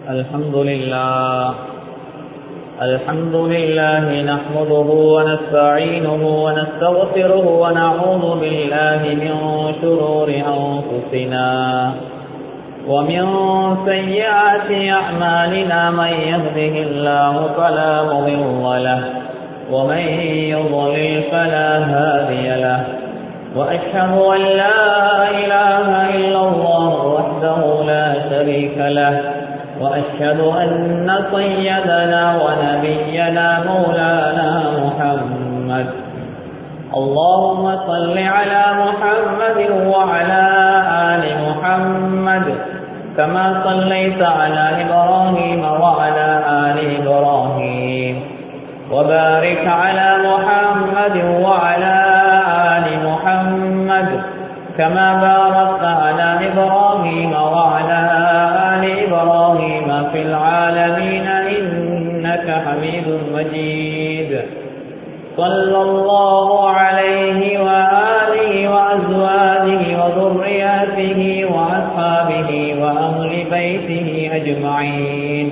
الحمد لله الحمد لله نحمده ونستعينه ونستغفره ونعوذ بالله من شرور أنفسنا ومن سيئات أعمالنا من يهده الله فلا مضل له ومن يضلل فلا هادي له وأشهد أن لا إله إلا الله وحده لا شريك له وأشهد أن سيدنا ونبينا مولانا محمد اللهم صل على محمد وعلى آل محمد كما صليت على إبراهيم وعلى آل إبراهيم وبارك على محمد وعلى آل محمد كما باركت على إبراهيم وعلى آل إبراهيم في العالمين إنك حميد مجيد صلى الله عليه وآله وأزواجه وذرياته وأصحابه وأهل بيته أجمعين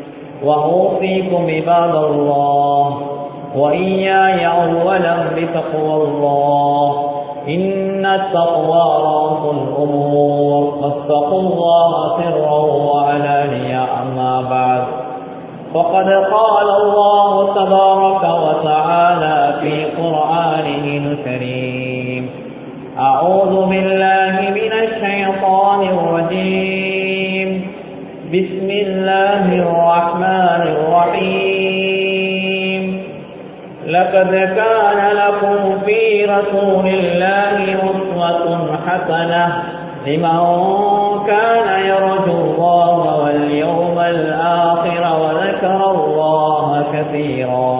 وأوصيكم عباد الله وإياي أولا بتقوى الله إن التقوى رأس الأمور فاتقوا الله سرا وعلانيا أما بعد فقد قال الله تبارك وتعالى في قرآنه الكريم أعوذ بالله من الشيطان الرجيم بسم الله الرحمن الرحيم لقد كان لكم في رسول الله أسوة حسنة لمن كان يرجو الله واليوم الآخر وذكر الله كثيرا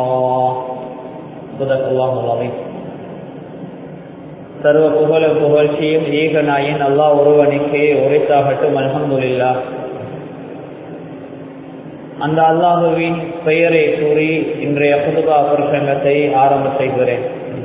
صدق الله العظيم சர்வ புகழ புகழ்ச்சியும் ஏகநாயின் அல்லாஹ் ஒருவனுக்கே உரைத்தாகட்டும் அலமதுல்லா அந்த அல்லாஹுவின் பெயரை கூறி இன்றைய புதுகா பிரசங்கத்தை ஆரம்ப செய்கிறேன்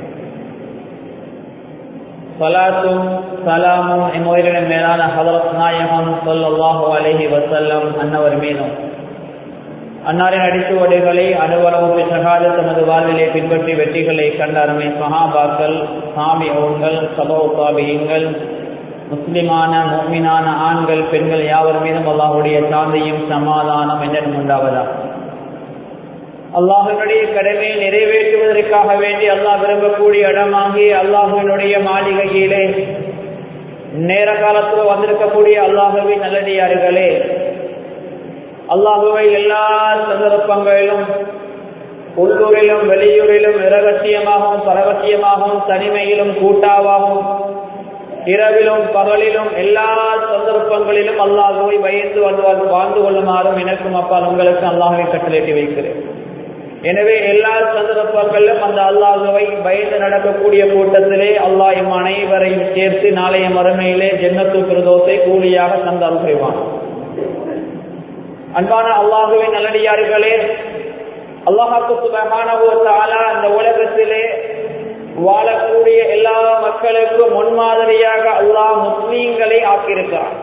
சலாத்தும் சலாமும் என் உயிரின் மேலான ஹதரத் நாயகம் சொல்லாஹு அலஹி வசல்லம் அன்னவர் மீதும் அன்னாரின் அடிச்சுவடைகளை அனுவலவு சகாத தமது வாழ்விலே பின்பற்றி வெற்றிகளை கண்ட அருமை சஹாபாக்கள் சாமி அவங்கள் சபௌ காபியங்கள் முஸ்லிமான மோமினான ஆண்கள் பெண்கள் யாவர் மீதும் அல்லாஹுடைய சாந்தியும் சமாதானம் என்னும் உண்டாவதா அல்லாஹினுடைய கடமையை நிறைவேற்றுவதற்காக வேண்டி அல்லாஹ் விரும்பக்கூடிய இடமாகி அல்லாஹினுடைய மாளிகையிலே நேர காலத்தில் வந்திருக்கக்கூடிய அல்லாஹுவின் நல்லடியார்களே அல்லாஹுவை எல்லா சந்தர்ப்பங்களிலும் உள்ளூரிலும் வெளியூரிலும் இரகசியமாகவும் பரவசியமாகவும் தனிமையிலும் கூட்டாவாகவும் இரவிலும் பகலிலும் எல்லா சந்தர்ப்பங்களிலும் அல்லாஹுவை பயந்து வந்து வாழ்ந்து கொள்ளுமாறும் எனக்கும் அப்பால் உங்களுக்கு அல்லாஹுவை கட்டளையிட்டு வைக்கிறேன் எனவே எல்லா சந்தர்ப்பங்களிலும் அந்த அல்லாஹுவை பயந்து நடக்கக்கூடிய கூட்டத்திலே அல்லாஹ் எம் அனைவரையும் சேர்த்து நாளைய மறுமையிலே ஜென்னத்து பிரதோசை கூலியாக தந்தால் புரிவான் அன்பான அல்லாஹுவின் நல்லடியார்களே அல்லாஹாக்கு சுபகான அந்த உலகத்திலே வாழக்கூடிய எல்லா மக்களுக்கும் முன்மாதிரியாக அல்லாஹ் முஸ்லீம்களை ஆக்கியிருக்கிறார்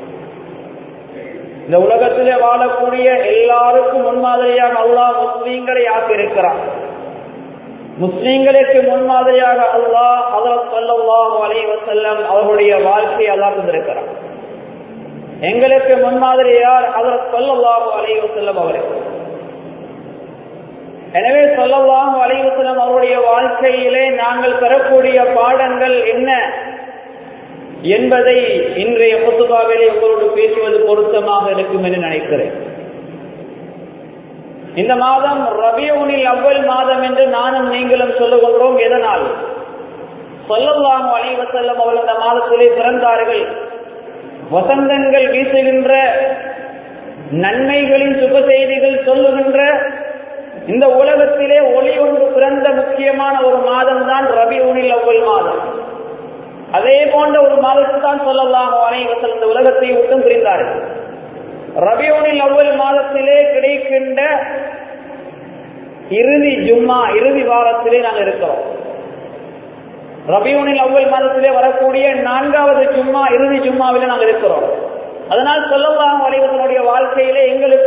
இந்த உலகத்திலே வாழக்கூடிய எல்லாருக்கும் முன்மாதிரியாக அல்லாஹ் முஸ்லீம்களை ஆக்கியிருக்கிறார் முஸ்லீம்களுக்கு முன்மாதிரியாக அல்லாஹ் ஹதரத் சல்லாஹூ அலைவசல்லம் அவர்களுடைய வாழ்க்கையை அல்லாஹ் தந்திருக்கிறார் எங்களுக்கு முன்மாதிரி யார் ஹதரத் சல்லாஹூ அலைவசல்லம் அவர்கள் எனவே சொல்லலாம் அலைவசலம் அவருடைய வாழ்க்கையிலே நாங்கள் பெறக்கூடிய பாடங்கள் என்ன என்பதை இன்றைய புத்துபாவிலே உங்களோடு பேசுவது பொருத்தமாக இருக்கும் என்று நினைக்கிறேன் இந்த மாதம் ரபியூனில் அவ்வள் மாதம் என்று நானும் நீங்களும் சொல்லுகின்றோம் எதனால் சொல்லலாம் அலைவசல்லம் அவர்கள் இந்த மாதத்திலே பிறந்தார்கள் வசந்தங்கள் வீசுகின்ற நன்மைகளின் சுப செய்திகள் சொல்லுகின்ற இந்த உலகத்திலே ஒளி ஒன்று பிறந்த முக்கியமான ஒரு மாதம் தான் ரபி ஊனில் அவ்வள் மாதம் அதே போன்ற ஒரு மாதத்தில் தான் சொல்லலாம் அனைவசல் இந்த உலகத்தை விட்டும் பிரிந்தார்கள் ரபியோனில் அவ்வள் மாதத்திலே கிடைக்கின்ற இறுதி ஜும்மா இறுதி வாரத்திலே நாங்கள் இருக்கிறோம் ரபியூனில் அவ்வல் மாதத்திலே வரக்கூடிய நான்காவது ஜும்மா இறுதி ஜும்மாவிலே நாங்கள் இருக்கிறோம் அதனால் சொல்லலாம் வரைவதனுடைய வாழ்க்கையிலே எங்களுக்கு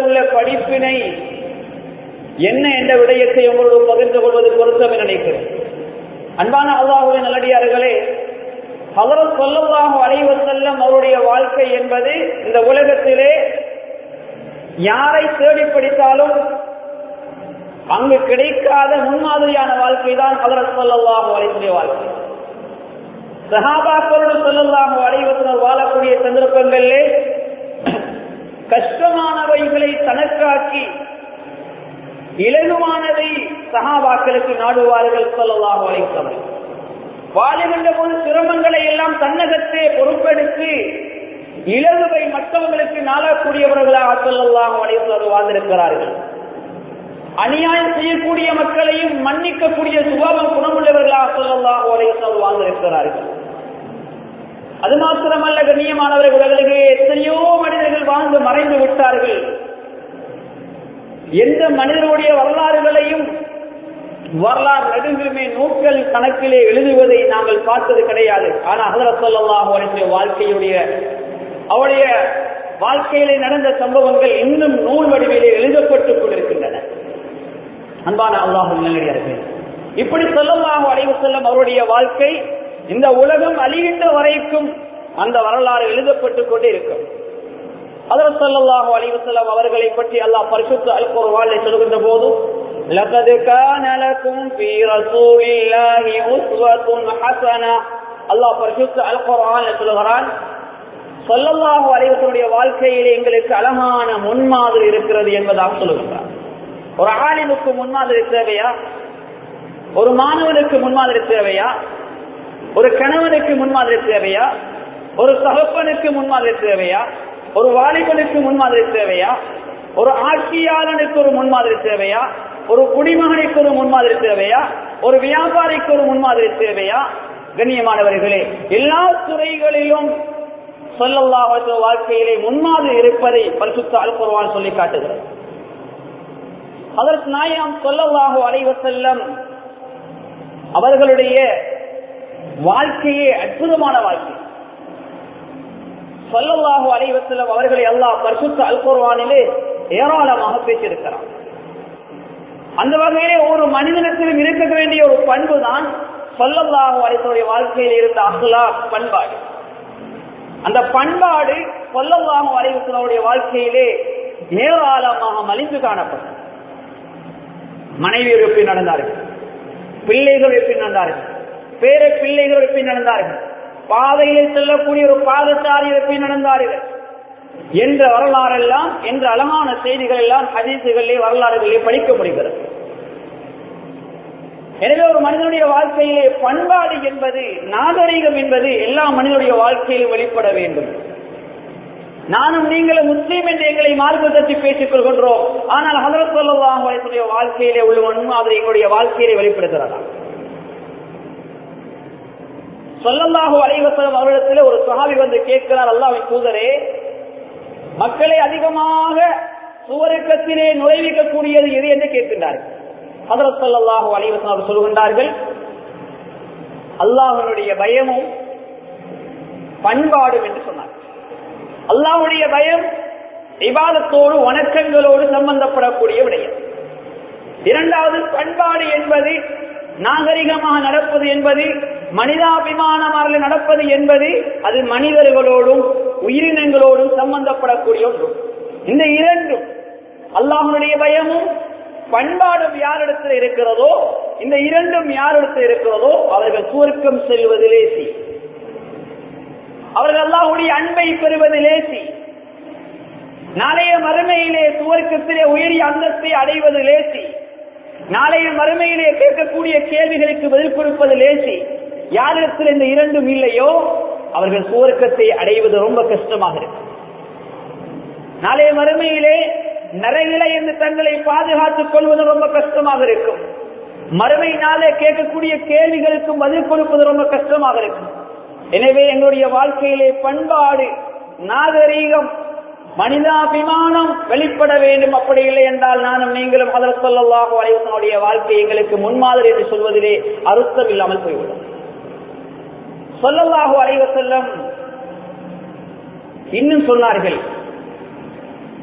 படிப்பினை என்ன என்ற விடயத்தை உங்களோடு பகிர்ந்து கொள்வது பொருத்தம் என நினைக்கிறேன் அன்பான அல்லாஹுவின் நல்லடியார்களே அவரும் சொல்லமாக அலைவ செல்லம் அவருடைய வாழ்க்கை என்பது இந்த உலகத்திலே யாரை தேடி படித்தாலும் அங்கு கிடைக்காத முன்மாதிரியான வாழ்க்கை தான் அவரது சொல்லல்லாக அலைவுடைய வாழ்க்கை சகாபாக்களோடு சொல்லல்லாக அலைவசனர் வாழக்கூடிய சந்தர்ப்பங்களிலே கஷ்டமானவைகளை தனக்காக்கி இலகுவானதை சகாபாக்களுக்கு நாடுவார்கள் சொல்லலாக அழைத்தவர் வாழுகின்ற போது சிரமங்களை எல்லாம் தன்னகத்தே பொறுப்பெடுத்து இலகுவை மற்றவர்களுக்கு நாளக்கூடியவர்களாக சொல்லலாக அழைத்தவர் வாழ்ந்திருக்கிறார்கள் அநியாயம் செய்யக்கூடிய மக்களையும் மன்னிக்கக்கூடிய சுபாவம் குணமுள்ளவர்களாக சொல்லலாக அழைத்தவர் வாழ்ந்திருக்கிறார்கள் அது மாத்திரமல்ல கண்ணியமானவர்களுக்கு எத்தனையோ மனிதர்கள் வாழ்ந்து மறைந்து விட்டார்கள் எந்த மனிதனுடைய வரலாறுகளையும் வரலாறு நடுங்குமே நூக்கள் கணக்கிலே எழுதுவதை நாங்கள் பார்த்தது கிடையாது ஆனால் ஹசரத் சொல்லாஹ் அவருடைய வாழ்க்கையுடைய அவருடைய வாழ்க்கையிலே நடந்த சம்பவங்கள் இன்னும் நூல் வடிவிலே எழுதப்பட்டுக் கொண்டிருக்கின்றன அன்பான அல்லாஹு நல்லடியார்கள் இப்படி சொல்லல்லாஹு அலைவு செல்லம் அவருடைய வாழ்க்கை இந்த உலகம் அழிகின்ற வரைக்கும் அந்த வரலாறு எழுதப்பட்டுக் கொண்டே இருக்கும் அதற்கு சொல்லல்லாஹு அலைவசல்லம் அவர்களை பற்றி அல்லாஹ் பரிசுத்த அல் குர்ஆனிலே சொல்கின்ற போது لقد كان لكم في رسول الله أسوة حسنة அல்லாஹ் பரிசுத்த அல் குர்ஆனில் சொல்கிறான் சொல்லல்லாஹு அலைவசனுடைய வாழ்க்கையிலே எங்களுக்கு அழகான முன்மாதிரி இருக்கிறது என்பதாக சொல்லுகின்றார் ஒரு ஆலிமுக்கு முன்மாதிரி தேவையா ஒரு மாணவனுக்கு முன்மாதிரி தேவையா ஒரு கணவனுக்கு முன்மாதிரி தேவையா ஒரு தகப்பனுக்கு முன்மாதிரி தேவையா ஒரு வாலிபனுக்கு முன்மாதிரி தேவையா ஒரு ஆட்சியாளனுக்கு ஒரு முன்மாதிரி தேவையா ஒரு குடிமகனுக்கு ஒரு முன்மாதிரி தேவையா ஒரு வியாபாரிக்கு ஒரு முன்மாதிரி தேவையா கண்ணியமானவர்களே எல்லா துறைகளிலும் சொல்லல்லாஹ் வாழ்க்கையிலே முன்மாதிரி இருப்பதை பரிசுத்த அல்குர்வான் சொல்லி காட்டுகிறது அதற்கு நாயாம் சொல்லல்லாஹு அலைவ செல்லம் அவர்களுடைய வாழ்க்கையே அற்புதமான வாழ்க்கை சொல்லல்லாஹு அலைவசல்லம் அவர்களை அல்லாஹ் பரிசுத்த அல்குர்வானிலே ஏராளமாக பேசியிருக்கிறார் அந்த வகையிலே ஒரு மனிதனத்திலும் இருக்க வேண்டிய ஒரு பண்பு தான் சொல்லல்லாஹு அலைவனுடைய வாழ்க்கையில் இருந்த அஹ்லா பண்பாடு அந்த பண்பாடு சொல்லல்லாஹு அலைவசனுடைய வாழ்க்கையிலே ஏராளமாக மலிந்து காணப்பட்டது மனைவியர் எப்படி நடந்தார்கள் பிள்ளைகள் எப்படி நடந்தார்கள் பேர பிள்ளைகள் எப்படி நடந்தார்கள் பாதையில் செல்லக்கூடிய ஒரு பாதச்சாரி எப்படி நடந்தார்கள் என்ற வரலாறெல்லாம் என்ற அழகான செய்திகள் எல்லாம் ஹதீசுகளிலே வரலாறுகளிலே படிக்க முடிகிறது எனவே ஒரு மனிதனுடைய வாழ்க்கையிலே பண்பாடு என்பது நாகரிகம் என்பது எல்லா மனிதனுடைய வாழ்க்கையிலும் வெளிப்பட வேண்டும் நானும் நீங்களும் முஸ்லீம் என்று எங்களை மார்க்கத்தை பேசிக் கொள்கின்றோம் ஆனால் ஹதரத் சொல்லாஹுடைய வாழ்க்கையிலே உள்ள முன்மாதிரி எங்களுடைய வாழ்க்கையிலே வெளிப்படுகிறதா சொல்லல்லாஹு அலைவசலம் அவரிடத்தில் ஒரு சஹாபி வந்து கேட்கிறார் அல்லாவின் தூதரே மக்களை அதிகமாக சுவருக்கத்திலே நுழைவிக்கக்கூடியது எது என்று கேட்கின்றார்கள் ஹதரத் சொல்லல்லாஹு அலைவசம் அவர் சொல்கின்றார்கள் அல்லாஹனுடைய பயமும் பண்பாடும் என்று சொன்னார் அல்லாஹுடைய பயம் விவாதத்தோடு வணக்கங்களோடு சம்பந்தப்படக்கூடிய விடயம் இரண்டாவது பண்பாடு என்பது நாகரிகமாக நடப்பது என்பது மனிதாபிமானமாக நடப்பது என்பது அது மனிதர்களோடும் உயிரினங்களோடும் சம்பந்தப்படக்கூடிய ஒன்று இந்த இரண்டும் அல்லாஹனுடைய பயமும் பண்பாடும் யாரிடத்தில் இருக்கிறதோ இந்த இரண்டும் யாரிடத்தில் இருக்கிறதோ அவர்கள் சுவர்க்கம் செல்வது லேசி அவர்கள் அல்லாஹுடைய அன்பை பெறுவது லேசி நாளைய மறுமையிலே சுவர்க்கத்திலே உயரிய அந்தஸ்தை அடைவது லேசி நாளைய மறுமையிலே கேட்கக்கூடிய கேள்விகளுக்கு பதில் கொடுப்பது லேசி யாரிடத்தில் இந்த இரண்டும் இல்லையோ அவர்கள் சுவர்க்கத்தை அடைவது ரொம்ப கஷ்டமாக இருக்கும் நாளைய மறுமையிலே நரகில என்று தங்களை பாதுகாத்துக் கொள்வது ரொம்ப கஷ்டமாக இருக்கும் மறுமை நாளே கேட்கக்கூடிய கேள்விகளுக்கும் பதில் கொடுப்பது ரொம்ப கஷ்டமாக இருக்கும் எனவே எங்களுடைய வாழ்க்கையிலே பண்பாடு நாகரீகம் மனிதாபிமானம் வெளிப்பட வேண்டும் அப்படி இல்லை என்றால் நானும் நீங்களும் அதர் சொல்லல்லாஹு அலைவசனுடைய வாழ்க்கை எங்களுக்கு முன்மாதிரி என்று சொல்வதிலே அர்த்தம் இல்லாமல் போய்விடும் சொல்லல்லாஹு அலைவசல்லம் இன்னும் சொன்னார்கள்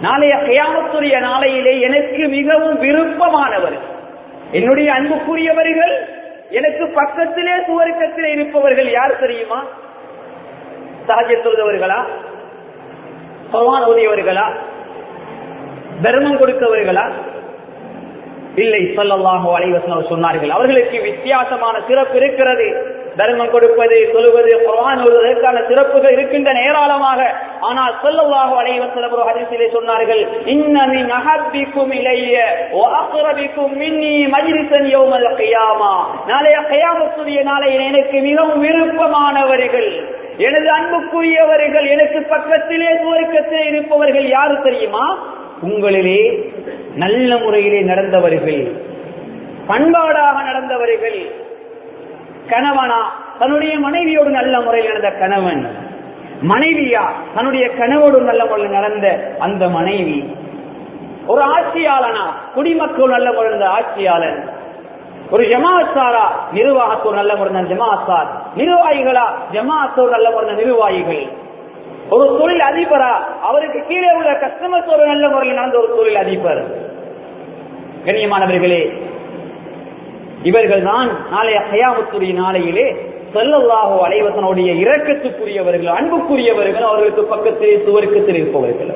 நாளைய கயாமத்துடைய நாளையிலே எனக்கு மிகவும் விருப்பமானவர் என்னுடைய அன்புக்குரியவர்கள் எனக்கு பக்கத்திலே சுவர்க்கத்திலே இருப்பவர்கள் யார் தெரியுமா சகஜ தொழுதவர்களா பகவான் ஓதியவர்களா தர்மம் கொடுத்தவர்களா இல்லை சொல்லல்லாஹோ அலைவசம் சொன்னார்கள் அவர்களுக்கு வித்தியாசமான சிறப்பு இருக்கிறது தர்மம் கொடுப்பது சொல்லுவது குர்ஆன் ஓதுவதற்கான சிறப்புகள் இருக்கின்றன ஏராளமாக ஆனால் சொல்லல்லாஹு அலைவசம் ஒரு ஹதீஸிலே சொன்னார்கள் இன்னமி நஹப்பிக்கும் இலைய வ அக்ரபிக்கும் மின்னி மஜ்லிஸன் யௌமல் கியாமா நாளைய கியாமத்துடைய நாளையில் எனக்கு மிகவும் விருப்பமானவர்கள் எனது அன்புக்குரியவர்கள் எனக்கு பக்கத்திலே சுவர்க்கத்திலே இருப்பவர்கள் யாரு தெரியுமா உங்களிலே நல்ல முறையிலே நடந்தவர்கள் பண்பாடாக நடந்தவர்கள் கணவனா தன்னுடைய மனைவியோடு நல்ல முறையில் நடந்த கணவன் மனைவியா தன்னுடைய கணவோடு நல்ல முறையில் நடந்த அந்த மனைவி ஒரு ஆட்சியாளனா குடிமக்கள் நல்ல முறைந்த ஆட்சியாளன் ஒரு ஜமாத்தாரா நிர்வாகத்தோர் நல்ல முறைந்த ஜமாத்தார் நிர்வாகிகளா ஜமாத்தோர் நல்ல முறைந்த நிர்வாகிகள் ஒரு தொழில் அதிபரா அவருக்கு கீழே உள்ள கஸ்டமர்ஸ் ஒரு நல்ல முறையில் நடந்த ஒரு தொழில் அதிபர் கண்ணியமானவர்களே இவர்கள் தான் நாளைய கயாமத்துடைய நாளையிலே செல்லல்லாஹோ அலைவசனுடைய இரக்கத்துக்குரியவர்கள் அன்புக்குரியவர்கள் அவர்களுக்கு பக்கத்திலே சுவர்க்கத்தில் இருப்பவர்கள்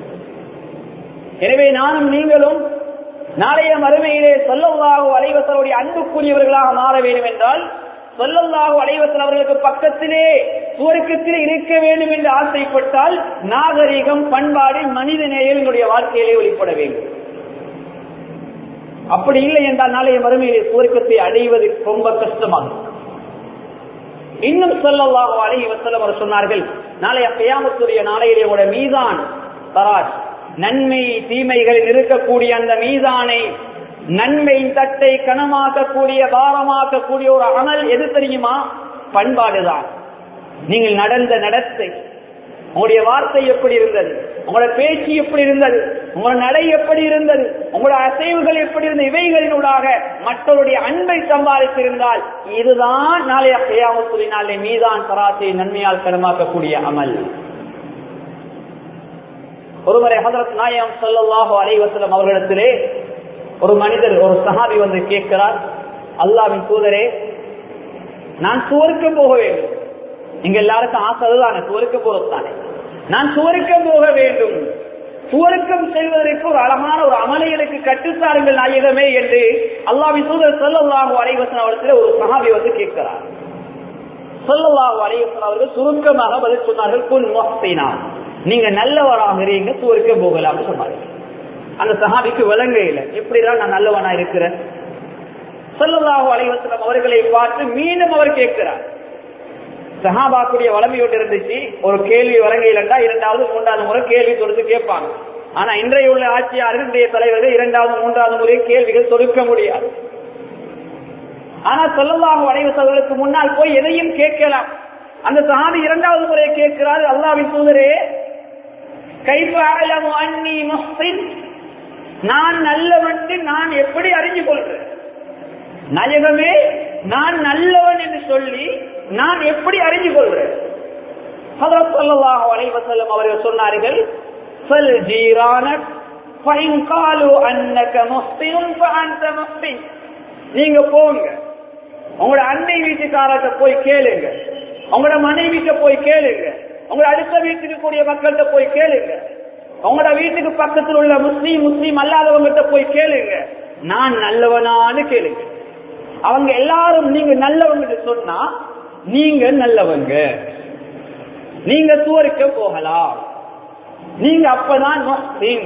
எனவே நானும் நீங்களும் நாளைய மறுமையிலே சொல்லல்லாஹோ அலைவசனுடைய அன்புக்குரியவர்களாக மாற வேண்டும் என்றால் சொல்லல்லாஹு அலைவசன் அவர்களுக்கு பக்கத்திலே சுவர்க்கத்திலே இருக்க வேண்டும் என்று ஆசைப்பட்டால் நாகரிகம் பண்பாடு மனித நேயங்களுடைய வாழ்க்கையிலே வெளிப்பட வேண்டும் அப்படி இல்லை என்றால் நாளைய மறுமையிலே சுவர்க்கத்தை அடைவது ரொம்ப கஷ்டமாகும் இன்னும் சொல்லல்லாஹு அலைஹி வஸல்லம் அவர் சொன்னார்கள் நாளைய கியாமத்துடைய நாளையிலே உடைய மீதான் தராஜ் நன்மை தீமைகளில் இருக்கக்கூடிய அந்த மீதானை நன்மை தட்டை கனமாக்கக்கூடிய பாரமாக்கக்கூடிய ஒரு அமல் எது தெரியுமா பண்பாடுதான் நீங்கள் நடந்த நடத்தை உங்களுடைய வார்த்தை எப்படி இருந்தது உங்களோட பேச்சு எப்படி இருந்தது உங்களோட நடை எப்படி இருந்தது உங்களோட அசைவுகள் எப்படி இருந்தது இவைகளினூடாக மற்றவருடைய அன்பை சம்பாதித்திருந்தால் இதுதான் நாளைய கையாமத்துறை நாளை மீதான் சராசை நன்மையால் கனமாக்கக்கூடிய அமல் ஒருமுறை ஹதரத் நாயம் சொல்லல்லாஹோ அலைவசலம் அவர்களிடத்திலே ஒரு மனிதர் ஒரு சஹாபி வந்து கேட்கிறார் அல்லாவின் தூதரே நான் சுவருக்கம் போக வேண்டும் இங்க எல்லாருக்கும் ஆசை அதுதானே சுவருக்கம் போறதுதானே நான் சுவருக்கம் போக வேண்டும் சுவருக்கம் செல்வதற்கு ஒரு அழகான ஒரு அமலை எனக்கு கட்டுத்தாருங்கள் நாயகமே என்று அல்லாவின் தூதர் சொல்லல்லாஹு அலைவசன் அவர்களிடத்தில் ஒரு சஹாபி வந்து கேட்கிறார் சொல்லல்லாஹு அலைவசன் அவர்கள் சுருக்கமாக பதில் சொன்னார்கள் குன் மொஹ்சினா நீங்க நல்லவராக இருங்க சுவருக்கம் போகலாம்னு சொன்னார்கள் அந்த சஹாபிக்கு விளங்க இல்லை எப்படிதான் நான் நல்லவனா இருக்கிறேன் சொல்லல்லாஹு அலைவசலம் அவர்களை பார்த்து மீண்டும் அவர் கேட்கிறார் சஹாபாக்குடைய வளமையோடு இருந்துச்சு ஒரு கேள்வி வழங்க இல்லைண்டா இரண்டாவது மூன்றாவது முறை கேள்வி தொடுத்து கேட்பாங்க ஆனா இன்றைய உள்ள ஆட்சியாளர்களுடைய தலைவர்கள் இரண்டாவது மூன்றாவது முறை கேள்விகள் தொடுக்க முடியாது ஆனா சொல்லல்லாஹு அலைவசர்களுக்கு முன்னால் போய் எதையும் கேட்கலாம் அந்த சஹாபி இரண்டாவது முறை கேட்கிறார் அல்லாவின் தூதரே கைஃப அலமு அன்னி முஹ்சின் நான் நல்லவன் நான் எப்படி அறிஞ்சு கொள்கிறேன் நாயகமே நான் நல்லவன் என்று சொல்லி நான் எப்படி அறிஞ்சு கொள்கிறேன் அலைவசல்லம் அவர்கள் சொன்னார்கள் சொல் ஜீரானக் நீங்க போங்க உங்களோட அன்னை வீட்டுக்காரர்கிட்ட போய் கேளுங்க உங்களோட மனைவிட்ட போய் கேளுங்க உங்களோட அடுத்த வீட்டுக்கு கூடிய மக்கள்கிட்ட போய் கேளுங்க உங்களோட வீட்டுக்கு பக்கத்தில் உள்ள முஸ்லீம் முஸ்லீம் அல்லாதவங்கிட்ட போய் கேளுங்க நான் நல்லவனான்னு கேளுங்க அவங்க எல்லாரும் நீங்க நல்லவங்க சொன்னா நீங்க நல்லவங்க நீங்க சுவருக்க போகலாம் நீங்க அப்பதான் முஸ்லீம்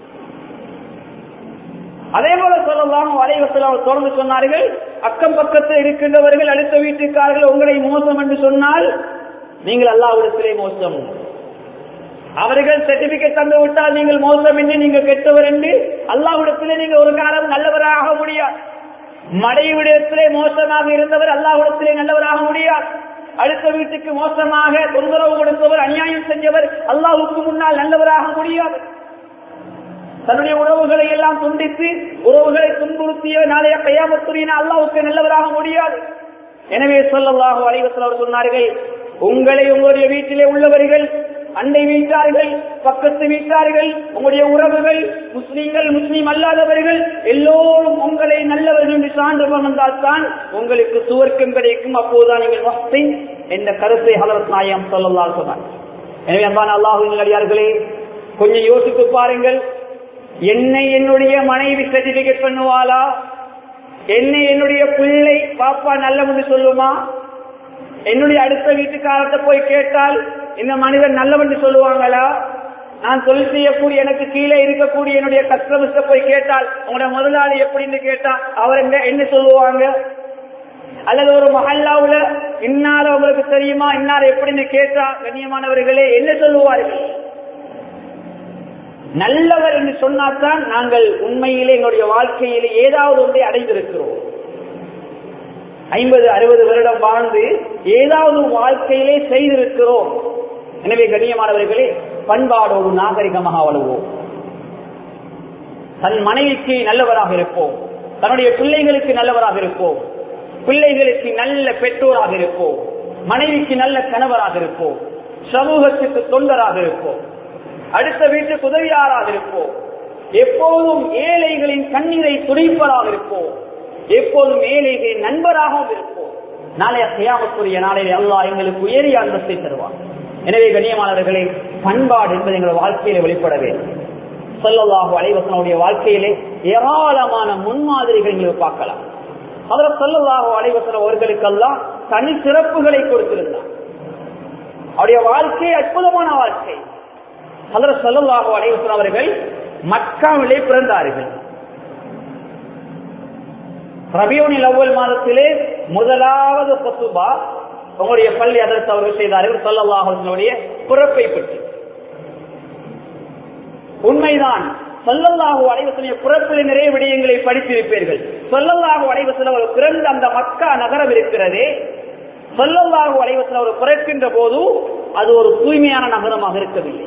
அதே போல சொல்லலாம் வலைவசல் தொடர்ந்து சொன்னார்கள் அக்கம் பக்கத்தில் இருக்கின்றவர்கள் அடுத்த வீட்டுக்காரர்கள் உங்களை மோசம் என்று சொன்னால் நீங்கள் அல்லாவிடத்திலே மோசம் அவர்கள் சர்டிபிகேட் தந்து விட்டால் நீங்கள் மோசம் என்று நீங்கள் கெட்டவர் என்று அல்லாவிடத்திலே நீங்க ஒரு காலம் நல்லவராக முடியாது மடைவிடத்திலே மோசமாக இருந்தவர் அல்லாவிடத்திலே நல்லவராக முடியாது அடுத்த வீட்டுக்கு மோசமாக தொந்தரவு கொடுத்தவர் அநியாயம் செஞ்சவர் அல்லாவுக்கு முன்னால் நல்லவராக முடியாது தன்னுடைய உறவுகளை எல்லாம் துண்டித்து உறவுகளை துன்புறுத்திய நாளைய கையாமத்துறியின அல்லாவுக்கு நல்லவராக முடியாது எனவே சொல்லல்லாஹு அலைவசல் அவர் சொன்னார்கள் உங்களை உங்களுடைய வீட்டிலே உள்ளவர்கள் அண்டை வீட்டார்கள் பக்கத்து வீட்டார்கள் உங்களுடைய உறவுகள் முஸ்லீம்கள் முஸ்லீம் அல்லாதவர்கள் எல்லோரும் உங்களை நல்லவர்கள் என்று சான்று வந்தால் தான் உங்களுக்கு சுவர்க்கம் கிடைக்கும் அப்போதுதான் நீங்கள் வசதி என்ற கருத்தை ஹலரத் நாயம் சொல்லலாம் சொன்னார் எனவே அன்பான அல்லாஹுவின் அடியார்களே கொஞ்சம் யோசித்து பாருங்கள் என்னை என்னுடைய மனைவி சர்டிபிகேட் பண்ணுவாளா என்னை என்னுடைய பிள்ளை பாப்பா நல்லவன்னு சொல்லுமா என்னுடைய அடுத்த வீட்டுக்காரத்தை போய் கேட்டால் இந்த மனிதன் நல்லவன் சொல்லுவாங்களா நான் தொழில் செய்யக்கூடிய எனக்கு கீழே இருக்கக்கூடிய என்னுடைய கஸ்டமர்ஸ போய் கேட்டால் உங்களோட முதலாளி எப்படின்னு கேட்டா அவர் என்ன என்ன சொல்லுவாங்க அல்லது ஒரு மஹல்லாவுல இன்னார உங்களுக்கு தெரியுமா இன்னார எப்படின்னு கேட்டா கண்ணியமானவர்களே என்ன சொல்லுவார்கள் நல்லவர் என்று சொன்னால்தான் நாங்கள் உண்மையிலே எங்களுடைய வாழ்க்கையிலே ஏதாவது ஒன்றை அடைந்திருக்கிறோம் ஐம்பது அறுபது வருடம் வாழ்ந்து ஏதாவது வாழ்க்கையிலே செய்திருக்கிறோம் எனவே கண்ணியமானவர்களே பண்பாடோடு நாகரிகமாக வளர்வோம் தன் மனைவிக்கு நல்லவராக இருப்போம் தன்னுடைய பிள்ளைகளுக்கு நல்லவராக இருப்போம் பிள்ளைகளுக்கு நல்ல பெற்றோராக இருப்போம் மனைவிக்கு நல்ல கணவராக இருப்போம் சமூகத்துக்கு தொண்டராக இருப்போம் அடுத்த வீட்டுக்கு உதவியாராக இருப்போம் எப்போதும் ஏழைகளின் கண்ணீரை துடைப்பதாக இருப்போம் எப்போதும் ஏழைகளின் நண்பராகவும் இருப்போம் நாளைய செய்யாமக்குரிய நாளையிலே அல்லாஹ் எங்களுக்கு உயரிய அந்தஸ்தை தருவார் எனவே கண்ணியமானவர்களே பண்பாடு என்பது எங்கள் வாழ்க்கையில வெளிப்பட வேண்டும் சொல்லலாக அலைவசனுடைய வாழ்க்கையிலே ஏராளமான முன்மாதிரிகள் எங்களுக்கு பார்க்கலாம் அதில் சொல்லலாக அலைவசன் அவர்களுக்கெல்லாம் தனி சிறப்புகளை கொடுத்திருந்தார் அவருடைய வாழ்க்கை அற்புதமான வாழ்க்கை அதில் சொல்லலாக அலைவசன் அவர்கள் மக்காவிலே பிறந்தார்கள் ரபியோனில் அவ்வளவு மாதத்திலே முதலாவது பசுபா உங்களுடைய பள்ளி அதற்கு அவர்கள் செய்தார்கள் சொல்லல்லாஹனுடைய பிறப்பை பற்றி உண்மைதான் சொல்லல்லாஹு அலைவசனைய பிறப்பில் நிறைய விடயங்களை படித்திருப்பீர்கள் சொல்லல்லாஹு அலைவசன் அவர் பிறந்த அந்த மக்கா நகரம் இருக்கிறதே சொல்லல்லாஹு அலைவசன் அவர் பிறக்கின்ற போது அது ஒரு தூய்மையான நகரமாக இருக்கவில்லை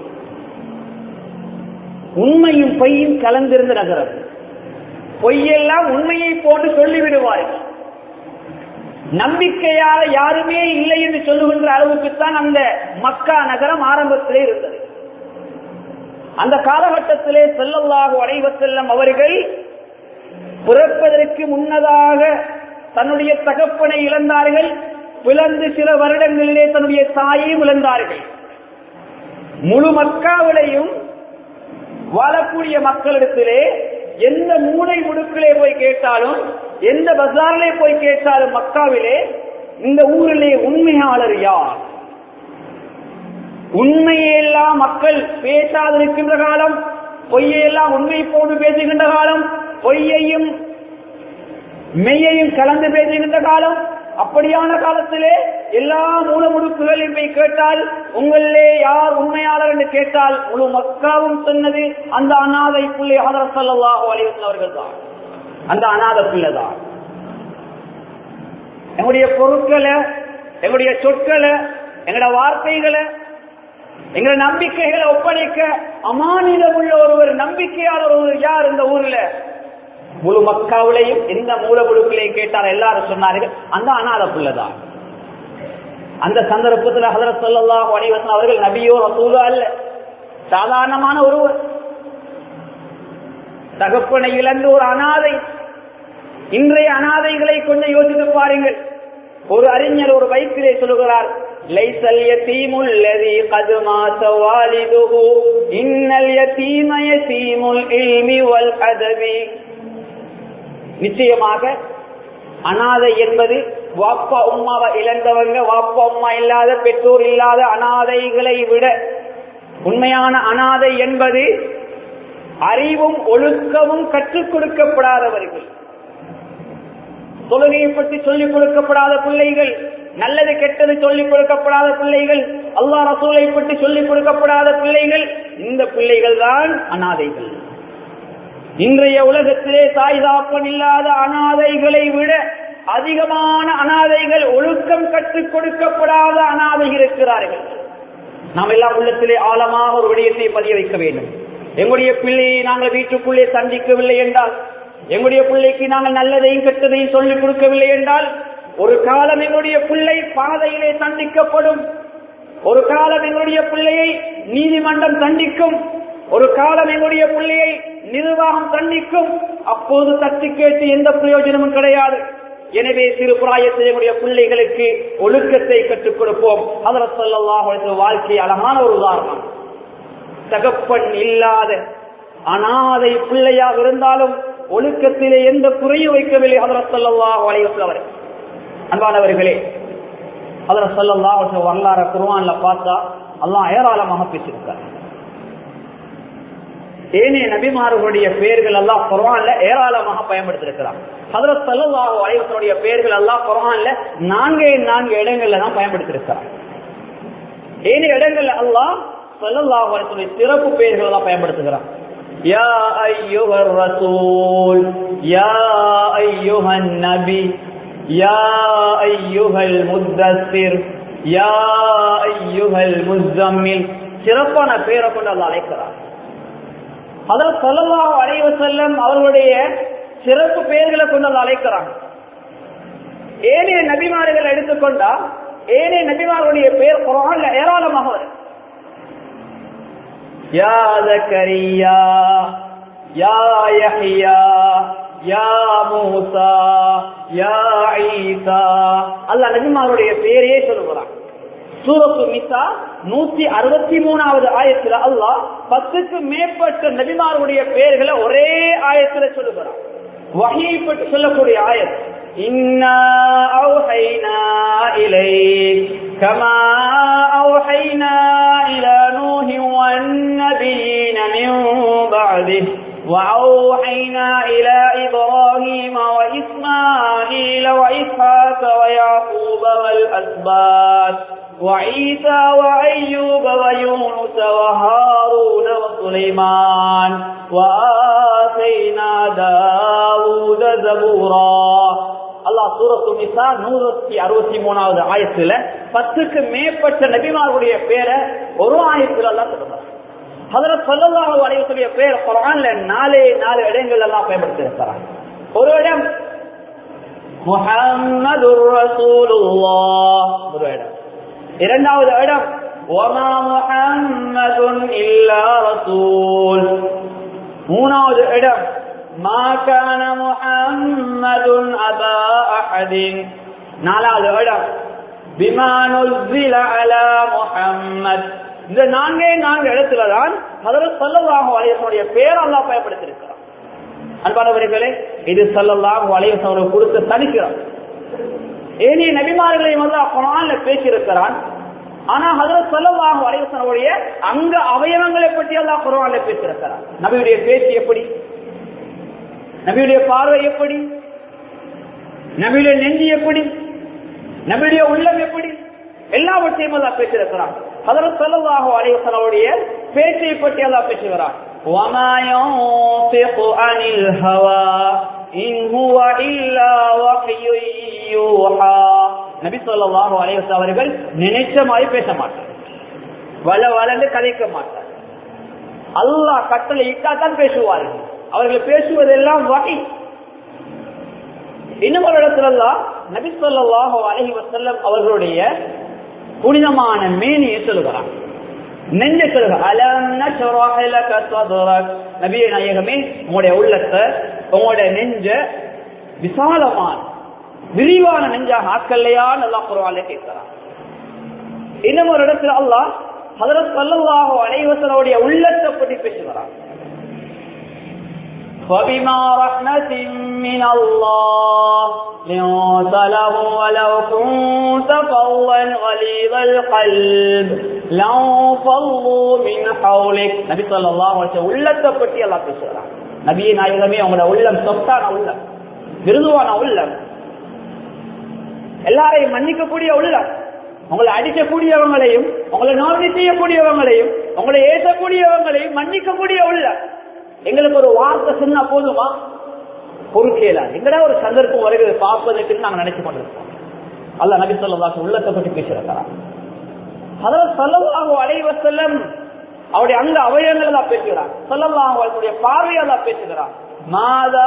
உண்மையும் பொய்யும் கலந்திருந்த நகரம் பொய்யெல்லாம் உண்மையை போன்று சொல்லிவிடுவார்கள் நம்பிக்கையால யாருமே இல்லை என்று சொல்லுகின்ற அளவுக்குத்தான் அந்த மக்கா நகரம் ஆரம்பத்திலே இருந்தது அந்த காலகட்டத்திலே செல்லல்லாக அடைவ செல்லம் அவர்கள் பிறப்பதற்கு முன்னதாக தன்னுடைய தகப்பனை இழந்தார்கள் பிளந்து சில வருடங்களிலே தன்னுடைய தாயையும் இழந்தார்கள் முழு மக்காவிலையும் வாழக்கூடிய மக்களிடத்திலே எந்த மூளை முடுக்கிலே போய் கேட்டாலும் எந்த பஜாரிலே போய் கேட்டாலும் மக்காவிலே இந்த ஊரிலே உண்மையாளர் யார் உண்மையெல்லாம் மக்கள் பேசாதிருக்கின்ற காலம் பொய்யெல்லாம் உண்மை போன்று பேசுகின்ற காலம் பொய்யையும் மெய்யையும் கலந்து பேசுகின்ற காலம் அப்படியான காலத்திலே எல்லா மூல முடுக்குகளையும் போய் கேட்டால் உங்களிலே யார் உண்மையாளர் என்று கேட்டால் முழு மக்காவும் சொன்னது அந்த அநாதை பிள்ளை ஆதரவு சொல்லவாக அவர்கள் தான் அந்த அநாத பிள்ளை தான் எங்களுடைய பொருட்களை எங்களுடைய சொற்களை எங்களோட வார்த்தைகளை எங்களை நம்பிக்கைகளை ஒப்படைக்க அமானிதம் உள்ள ஒருவர் நம்பிக்கையாளர் ஒருவர் யார் இந்த ஊர்ல முழு மக்காவிலையும் எந்த மூலமுழுக்களையும் கேட்டால் எல்லாரும் சொன்னார்கள் அந்த அநாத பிள்ளைதான் அந்த சந்தர்ப்பத்தில் ஹதரத் சொல்லலாம் வணிவசன் அவர்கள் நபியோ ரசூலோ அல்ல சாதாரணமான ஒருவர் தகப்பனை இழந்து ஒரு அனாதை இன்றைய அனாதைகளை கொஞ்சம் யோசித்து பாருங்கள் ஒரு அறிஞர் ஒரு வயிற்றிலே சொல்லுகிறார் ليس اليتيم الذي قد مات والده إن اليتيم يتيم العلم والأدب நிச்சயமாக அனாதை என்பது வாப்பா உமாவை இழந்தவங்க வாப்பா உமா இல்லாத பெற்றோர் இல்லாத அனாதைகளை விட உண்மையான அனாதை என்பது அறிவும் ஒழுக்கமும் கற்றுக் கொடுக்கப்படாதவர்கள் தொழுகையை பற்றி சொல்லிக் கொடுக்கப்படாத பிள்ளைகள் நல்லது கெட்டது சொல்லிக் கொடுக்கப்படாத பிள்ளைகள் அல்லா ரசூலை பற்றி சொல்லிக் கொடுக்கப்படாத பிள்ளைகள் இந்த பிள்ளைகள் தான் அனாதைகள் இன்றைய உலகத்திலே தாய் தாப்பன் இல்லாத அனாதைகளை விட அதிகமான அனாதைகள் ஒழுக்கம் கற்றுக் கொடுக்கப்படாத அனாதைகள் இருக்கிறார்கள் நாம் எல்லாம் உள்ளத்திலே ஆழமாக ஒரு விடயத்தை பதிய வைக்க வேண்டும் எங்களுடைய பிள்ளையை நாங்கள் வீட்டுக்குள்ளே சந்திக்கவில்லை என்றால் எங்களுடைய பிள்ளைக்கு நாங்கள் நல்லதையும் கெட்டதையும் சொல்லிக் கொடுக்கவில்லை என்றால் ஒரு காலம் எங்களுடைய பிள்ளை பாதையிலே சந்திக்கப்படும் ஒரு காலம் எங்களுடைய பிள்ளையை நீதிமன்றம் தண்டிக்கும் ஒரு காலம் எங்களுடைய பிள்ளையை நிர்வாகம் தண்டிக்கும் அப்போது தட்டி கேட்டு எந்த பிரயோஜனமும் கிடையாது எனவே சிறு பிராயத்தில் எங்களுடைய பிள்ளைகளுக்கு ஒழுக்கத்தை கற்றுக் கொடுப்போம் அதர சொல்லல்லாஹ் வாழ்க்கை அழகான ஒரு உதாரணம் தகப்பன் இல்லாத அனாதை பிள்ளையாக இருந்தாலும் ஒழுக்கத்திலே எந்த குறையும் வைக்கவில்லை அதர சொல்லல்லாஹ் வலையுள்ளவர் அன்பானவர்களே அதர சொல்லல்லாஹ் வரலாற குருவான்ல பார்த்தா அல்லாஹ் ஏராளமாக பேசியிருக்கார் ஏனைய நபிமார்களுடைய பெயர்கள் எல்லாம் குரான்ல ஏராளமாக பயன்படுத்திருக்கிறார் ஹதரத் சல்லாஹு அலைவசனுடைய பெயர்கள் எல்லாம் குரான்ல நான்கே நான்கு இடங்கள்ல தான் பயன்படுத்தியிருக்கிறார் ஏனைய இடங்கள்ல அல்லாஹ் சல்லாஹு அலைவசனுடைய சிறப்பு பெயர்கள் எல்லாம் பயன்படுத்துகிறார் யா ஐயுஹர் ரசூல் யா ஐயுஹன் நபி யா ஐயுஹல் முத்தஸ்ஸிர் யா ஐயுஹல் முஸ்ஸம்மில் சிறப்பான பெயரை கொண்டு அல்லாஹ் அழைக்கிறார் அதாவது சொல்லலாம் அலைவ செல்லம் அவர்களுடைய சிறப்பு பெயர்களை கொண்டு அதை அழைக்கிறாங்க ஏனைய நபிமார்கள் எடுத்துக்கொண்டா ஏனைய நபிமார்களுடைய பெயர் குரான்ல ஏராளமாக வரும் யா ஜக்கரியா யா யஹ்யா யா மூசா யா ஈசா அல்லாஹ் நபிமாருடைய பெயரையே சொல்லுகிறான் சூரத்து நிசா நூத்தி அறுபத்தி மூணாவது ஆயத்துல அல்லாஹ் பத்துக்கு மேற்பட்ட நபிமாருடைய பெயர்களை ஒரே ஆயத்துல சொல்லுகிறான் வகையை பற்றி சொல்லக்கூடிய ஆயத் إنا أوحينا إليك كما أوحينا إلى نوح والنبيين من بعده وأوحينا إلى إبراهيم وإسماعيل وإسحاق ويعقوب والأسباط وعيسى وأيوب ويونس وهارون وسليمان وآتينا داود زبورا அல்லாஹ் சூரத்து நிசா நூத்தி அறுபத்தி மூணாவது ஆயத்துல பத்துக்கு மேற்பட்ட நபிமார்களுடைய பேரை ஒரு ஆயத்துல எல்லாம் சொல்லுவாங்க அதுல சொல்லலாக அடையக்கூடிய பேர் குரான்ல நாலே நாலு இடங்கள் எல்லாம் பயன்படுத்தி இருக்கிறாங்க ஒரு இடம் முஹம்மது ரசூலுல்லாஹ் ஒரு இடம் இரண்டாவது இடம் ஒமா முஹம்மதுன் இல்லா ரசூல் மூணாவது இடம் ما كان محمد أبا أحد நாலாவது இடம் بما نزل على محمد இந்த நான்கே நான்கு இடத்துல தான் முதல்ல சொல்லலாக வலையசனுடைய பேர் அல்லாஹ் பயன்படுத்தியிருக்கிறார் அன்பானவர்களே இது சொல்லலாம் வலையசனுடைய கொடுத்து தனிக்கிறார் ஏனைய நபிமார்களையும் வந்து குரான்ல பேசியிருக்கிறான் ஆனா ஹதரத் சொல்லலாம் வலையசனுடைய அங்க அவயவங்களை பற்றி எல்லாம் குரான்ல பேசியிருக்கிறார் நபியுடைய பேச்சு எப்படி நபியுடைய பார்வை எப்படி நபியுடைய நெஞ்சு எப்படி நபியுடைய உள்ளம் எப்படி எல்லாவற்றையும் எல்லாம் பேசியிருக்கிறான் ஹதரத் சொல்லலாக வலையசனுடைய பேச்சை பற்றி எல்லாம் பேசுகிறான் وما ينطق عن الهوى إن هو إلا وحي யூஹா நபி ஸல்லல்லாஹு அலைஹி வஸல்லம் அவர்கள் நினைச்ச மாதிரி பேச மாட்டார் வள வளர்ந்து கதைக்க மாட்டார் அல்லாஹ் கட்டளை இட்டா தான் பேசுவார்கள் அவர்கள் பேசுவதெல்லாம் வகை இன்னும் ஒரு இடத்துல எல்லாம் நபி ஸல்லல்லாஹு அலைஹி வஸல்லம் அவர்களுடைய புனிதமான மேனியை சொல்லுகிறார் நெஞ்ச சொல்லுகிறார் அலம் நஷ்ரஹ் லக சத்ரக் நபியே நாயகமே உங்களுடைய உள்ளத்தை உங்களுடைய நெஞ்ச விசாலமான விரிவான நெஞ்சாக ஆக்கல்லையான்னு அல்லாஹ் குர்ஆன்ல கேட்கிறான் இன்னும் ஒரு இடத்துல அல்லாஹ் ஹதரத் ஸல்லல்லாஹு அலைஹி வஸல்லுடைய உள்ளத்தை பற்றி பேசுகிறான் فبما رحمة من الله لنت له ولو كنت فظا غليظ القلب لانفضوا من حولك நபி ஸல்லல்லாஹு அலைஹி வஸல்லம் உள்ளத்தை பற்றி அல்லாஹ் பேசுகிறான் நபியே நாயகமே உங்களோட உள்ளம் சொத்தான உள்ளம் மிருதுவான உள்ளம் எல்லாரையும் மன்னிக்கக்கூடிய உள்ளம் உங்களை அடிக்கக்கூடியவங்களையும் உங்களை நோக்கி செய்யக்கூடியவங்களையும் உங்களை ஏசக்கூடியவங்களையும் மன்னிக்கக்கூடிய உள்ளம் எங்களுக்கு ஒரு வார்த்தை சொன்னா போதுமா பொறுக்கேலா எங்கடா ஒரு சந்தர்ப்பம் வருகிறது பார்ப்பதற்கு நாங்க நினைச்சு கொண்டிருக்கோம் அல்ல நபி சொல்லலாசு உள்ளத்தை பற்றி பேசியிருக்கிறார் அதில் சொல்லலாக அலைவ செல்லம் அவருடைய அங்க அவயங்கள் எல்லாம் பேசுகிறார் சொல்லலாம் அவருடைய பார்வையெல்லாம் பேசுகிறார் மாதா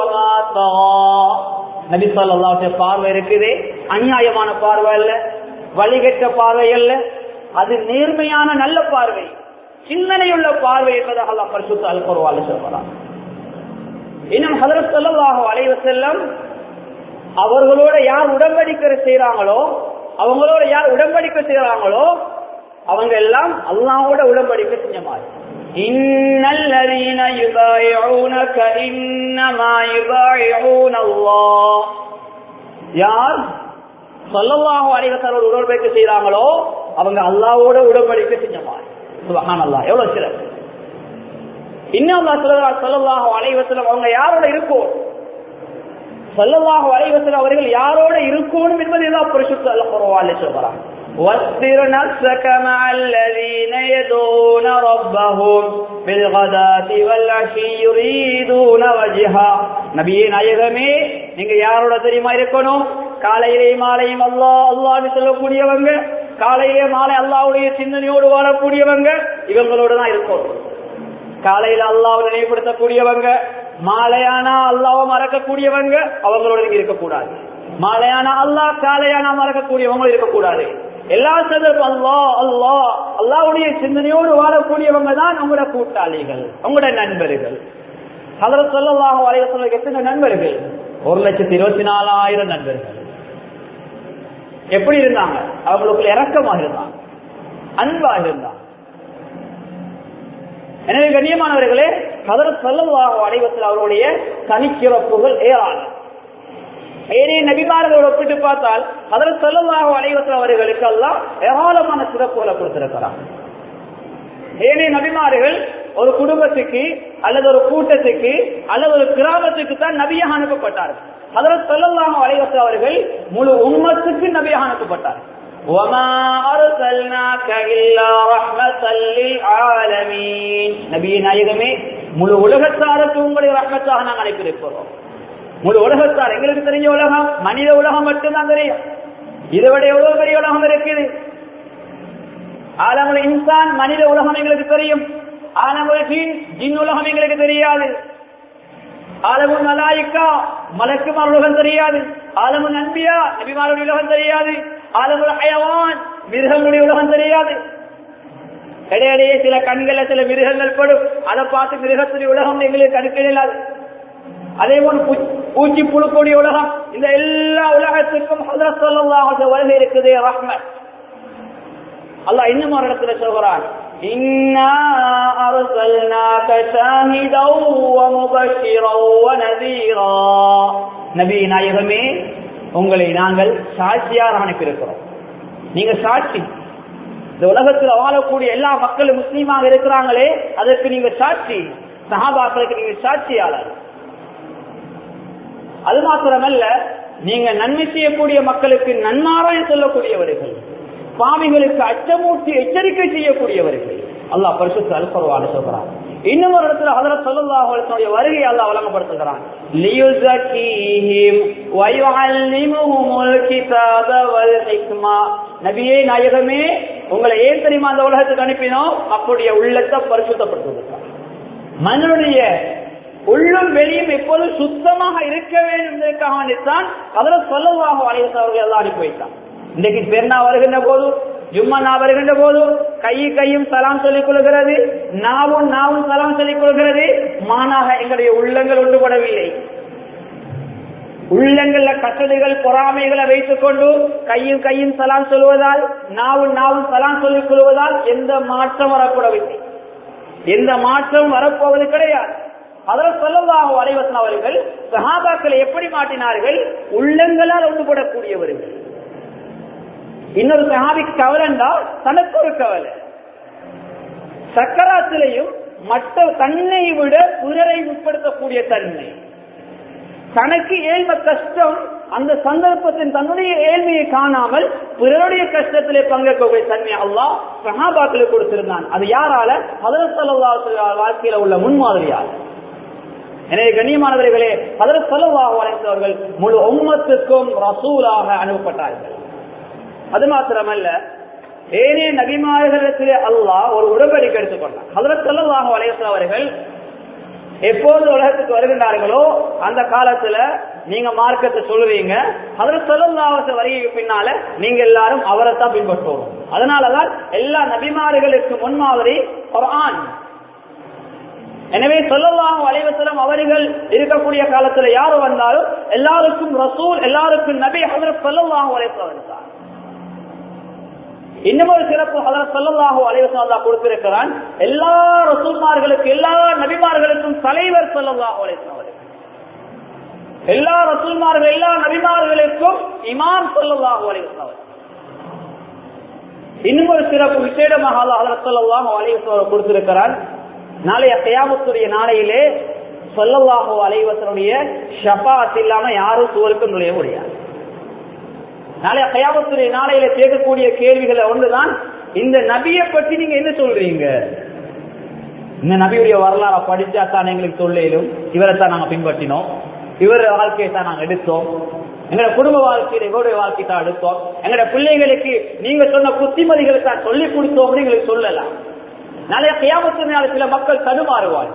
நபி சொல்லா பார்வை இருக்குது அநியாயமான பார்வை இல்ல வழிகட்ட பார்வை அல்ல அது நேர்மையான நல்ல பார்வை சிந்தனையுள்ள பார்வை என்பதாக அல்லாஹ் பரிசுத்த அல் குர்ஆன்ல சொல்றான் இன்னும் ஹதரத் ஸல்லல்லாஹு அலைஹி வஸல்லம் அவர்களோட யார் உடன்படிக்கை செய்றாங்களோ அவங்களோட யார் உடன்படிக்கை செய்றாங்களோ அவங்க எல்லாம் அல்லாஹ்வோட உடன்படிக்கை செஞ்ச மாதிரி இன்னல்லதீன யுபாயிஊனக இன்னமா யுபாயிஊன அல்லாஹ் யார் ஸல்லல்லாஹு அலைஹி வஸல்லம் உடன்படிக்கை செய்றாங்களோ அவங்க அல்லாஹ்வோட உடன்படிக்கை செஞ்ச மாதிரி சுபஹானல்லாஹ் எவ்வளவு சிறப்பு இன்னும் அல்லாஹ் சொல்றார் ஸல்லல்லாஹு அலைஹி வஸல்லம் அவங்க யாரோட இருக்கும் ஸல்லல்லாஹு அலைஹி வஸல்லம் அவர்கள் யாரோட இருக்கணும் என்பதை தான் பரிசுத்த அல்லாஹ் குர்ஆனில் சொல்றான் واصبر نفسك مع الذين يدعون ربهم بالغداة والعشي يريدون وجها நபியே நாயகமே நீங்க யாரோட தெரியுமா இருக்கணும் காலையிலே மாலையும் அல்லாஹ் அல்லாஹ்னு சொல்லக்கூடியவங்க காலையிலே மாலை அல்லாஹ்வுடைய சிந்தனையோடு வாழக்கூடியவங்க இவங்களோட தான் இருக்கணும் காலையில அல்லாஹ் நினைவுபடுத்தக்கூடியவங்க மாலையானா அல்லாவை மறக்கக்கூடியவங்க அவங்களோட நீங்க இருக்கக்கூடாது மாலையானா அல்லாஹ் காலையானா மறக்கக்கூடியவங்க இருக்கக்கூடாது எல்லா சந்தர்ப்பம் அல்லா அல்லா அல்லாவுடைய சிந்தனையோடு வாழக்கூடியவங்க தான் உங்களோட கூட்டாளிகள் உங்களோட நண்பர்கள் அதில் சொல்லலாம் வரைய சொல்ல எத்தனை நண்பர்கள் ஒரு லட்சத்தி இருபத்தி நாலாயிரம் நண்பர்கள் எப்படி இருந்தாங்க அவங்களுக்குள்ள இறக்கமாக இருந்தாங்க அன்பாக இருந்தாங்க எனவே கண்ணியமானவர்களே கதர் செல்லவாக அடைவத்தில் அவருடைய தனிச்சிறப்புகள் ஏராளம் ஏனே நபிமார்களோடு ஒப்பிட்டு பார்த்தால் அதில் செல்லவாக அடைவத்தில் அவர்களுக்கு எல்லாம் ஏராளமான சிறப்புகளை கொடுத்திருக்கிறார் ஏனே நபிமார்கள் ஒரு குடும்பத்துக்கு அல்லது ஒரு கூட்டத்துக்கு அல்லது ஒரு கிராமத்துக்கு தான் நபியாக அனுப்பப்பட்டார்கள் அதில் செல்லவாக அடைவத்தில் அவர்கள் முழு உண்மத்துக்கு நபியாக அனுப்பப்பட்டார் وما أرسلناك إلا رحمة للعالمين நபியே நாயகமே முழு உலகத்தாருக்கு உங்களை ரஹ்மத்தாக நாங்கள் அனுப்பியிருக்கிறோம் முழு உலகத்தார் எங்களுக்கு தெரிஞ்ச உலகம் மனித உலகம் மட்டும்தான் தெரியும் இதை விட எவ்வளவு பெரிய உலகம் இருக்குது ஆலமுல் இன்சான் மனித உலகம் எங்களுக்கு தெரியும் ஆலமுல் ஜின் ஜின் உலகம் எங்களுக்கு தெரியாது ஆலமுல் மலாயிக்கா மலக்குமார் உலகம் தெரியாது ஆலமுல் அன்பியா நபிமாருடைய உலகம் தெரியாது ஆலமுல் அயவான் மிருகங்களுடைய உலகம் தெரியாது இடையிடையே சில கண்கள்ல சில மிருகங்கள் படும் அதை பார்த்து மிருகத்துடைய உலகம் எங்களுக்கு கடுக்க இயலாது அதே போல பூச்சி புழுக்கூடிய உலகம் இந்த எல்லா உலகத்திற்கும் ஹதரத் ஸல்லல்லாஹு அலைஹி வருகை இருக்குது ரஹ்மத் அல்லாஹ் இன்னும் ஒரு இடத்துல சொல்கிறான் இன்னா அர்சல்நாக ஷாஹிதன் வ முபஷ்ஷிரன் வ நதீரா நபி நாயகமே உங்களை நாங்கள் சாட்சியாக அனுப்பியிருக்கிறோம் நீங்க சாட்சி இந்த உலகத்தில் வாழக்கூடிய எல்லா மக்களும் முஸ்லீமாக இருக்கிறாங்களே அதற்கு நீங்க சாட்சி சஹாபாக்களுக்கு நீங்க சாட்சியாளர் அது மாத்திரமல்ல நீங்க நன்மை செய்யக்கூடிய மக்களுக்கு நன்மாராய சொல்லக்கூடியவர்கள் பாவிகளுக்கு அச்சமூட்டி எச்சரிக்கை செய்யக்கூடியவர்கள் அல்லாஹ் பரிசுத்த அல்பருவான சொல்றான் இன்னும் ஒரு இடத்துல ஹதரத் ஸல்லல்லாஹு அலைஹி வஸல்லம் வருகை அல்லாஹ் வழங்கப்படுத்துகிறான் லியுஸக்கீஹிம் வ யுஅல்லிமுஹுமுல் கிதாப வல் ஹிக்மா நபியே நாயகமே உங்களை ஏன் தெரியுமா அந்த உலகத்துக்கு அனுப்பினோம் அப்படியே உள்ளத்தை பரிசுத்தப்படுத்துவதற்காக மனிதனுடைய உள்ளும் வெளியும் எப்போதும் சுத்தமாக இருக்க வேண்டும் என்பதற்காக வேண்டித்தான் அதில் சொல்லவாக வலையவர்கள் எல்லாம் அனுப்பி வைத்தான் இன்றைக்கு பெருநா வருகின்ற போது ஜும்மனா வருகின்ற போது கை கையும் சலாம் சொல்லிக் கொள்கிறது நாவும் நாவும் சலாம் சொல்லிக் கொள்கிறது மானாக எங்களுடைய உள்ளங்கள் ஒன்றுபடவில்லை உள்ளங்கள்ல கட்டளைகள் பொறாமைகளை வைத்துக் கொண்டு கையும் கையும் சலாம் சொல்வதால் நாவும் நாவும் சலாம் சொல்லிக் கொள்வதால் எந்த மாற்றம் வரக்கூடவில்லை எந்த மாற்றம் வரப்போவது கிடையாது அதில் சொல்லலாம் அலைவசன் அவர்கள் சஹாபாக்களை எப்படி மாட்டினார்கள் உள்ளங்களால் ஒன்றுபடக்கூடியவர்கள் இன்னொரு சஹாபி கவலைண்டா தனக்கு ஒரு கவலை சக்கராத்திலையும் மற்ற தன்னை விட பிறரை உட்படுத்தக்கூடிய தன்மை தனக்கு ஏழ்ம கஷ்டம் அந்த சந்தர்ப்பத்தின் தன்னுடைய ஏழ்மையை காணாமல் பிறருடைய கஷ்டத்திலே பங்கேற்கக்கூடிய தன்மை அல்லாஹ் சஹாபாக்களுக்கு கொடுத்திருந்தான் அது யாரால ஹதரத் ஸல்லல்லாஹு வாழ்க்கையில உள்ள முன்மாதிரியால் எனவே கண்ணியமானவர்களே ஹதரத் ஸல்லல்லாஹு அலைஹி அவர்கள் முழு உம்மத்துக்கும் ரசூலாக அனுப்பப்பட்டார்கள் அது மாத்திரமல்ல ஏனே நபிமார்களிடத்திலே அல்லாஹ் ஒரு உடன்படிக்கை எடுத்துக்கொண்டார் ஹதரத் ஸல்லல்லாஹு அலைஹி அவர்கள் எப்போது உலகத்துக்கு வருகின்றார்களோ அந்த காலத்துல நீங்க மார்க்கத்தை சொல்றீங்க அதுல சொல்லலாவச வரிக்கு பின்னால நீங்க எல்லாரும் அவரை தான் பின்பற்றணும் அதனாலதான் எல்லா நபிமார்களுக்கு முன்மாதிரி குர்ஆன் எனவே சொல்லலாம் வலைவசலம் அவர்கள் இருக்கக்கூடிய காலத்துல யாரு வந்தாலும் எல்லாருக்கும் ரசூல் எல்லாருக்கும் நபி ஹதரத் சொல்லலாம் வலைவசலம் தான் இன்னமொரு சிறப்பு ஹதரத் சொல்லலாஹு அலைவசம் அல்லா கொடுத்திருக்கிறான் எல்லா ரசூல்மார்களுக்கும் எல்லா நபிமார்களுக்கும் தலைவர் சொல்லலாஹு அலைவசம் அவர்கள் எல்லா ரசூல்மார்கள் எல்லா நபிமார்களுக்கும் இமாம் சொல்லலாஹு அலைவசம் அவர்கள் இன்னும் ஒரு சிறப்பு விசேடமாக ஹதரத் சொல்லலாஹு அலைவசம் கொடுத்திருக்கிறான் நாளைய கயாமத்துடைய நாளையிலே சொல்லல்லாஹோ அலைவசனுடைய ஷபாத் இல்லாம யாரும் சுவருக்கு நுழைய முடியாது நாளைய கயாமத்துடைய நாளையில கேட்கக்கூடிய கேள்விகளை ஒன்றுதான் இந்த நபியை பற்றி நீங்க என்ன சொல்றீங்க இந்த நபியுடைய வரலாறை படிச்சா தான் எங்களுக்கு சொல்லும் இவரை தான் நாங்க பின்பற்றினோம் இவர வாழ்க்கையை தான் நாங்க எடுத்தோம் எங்களோட குடும்ப வாழ்க்கையில இவருடைய வாழ்க்கை தான் எடுத்தோம் எங்களோட பிள்ளைகளுக்கு நீங்க சொன்ன புத்திமதிகளை தான் சொல்லி கொடுத்தோம் எங்களுக்கு சொல்லலாம் நாளைய கையாமத்தினால சில மக்கள் தடுமாறுவார்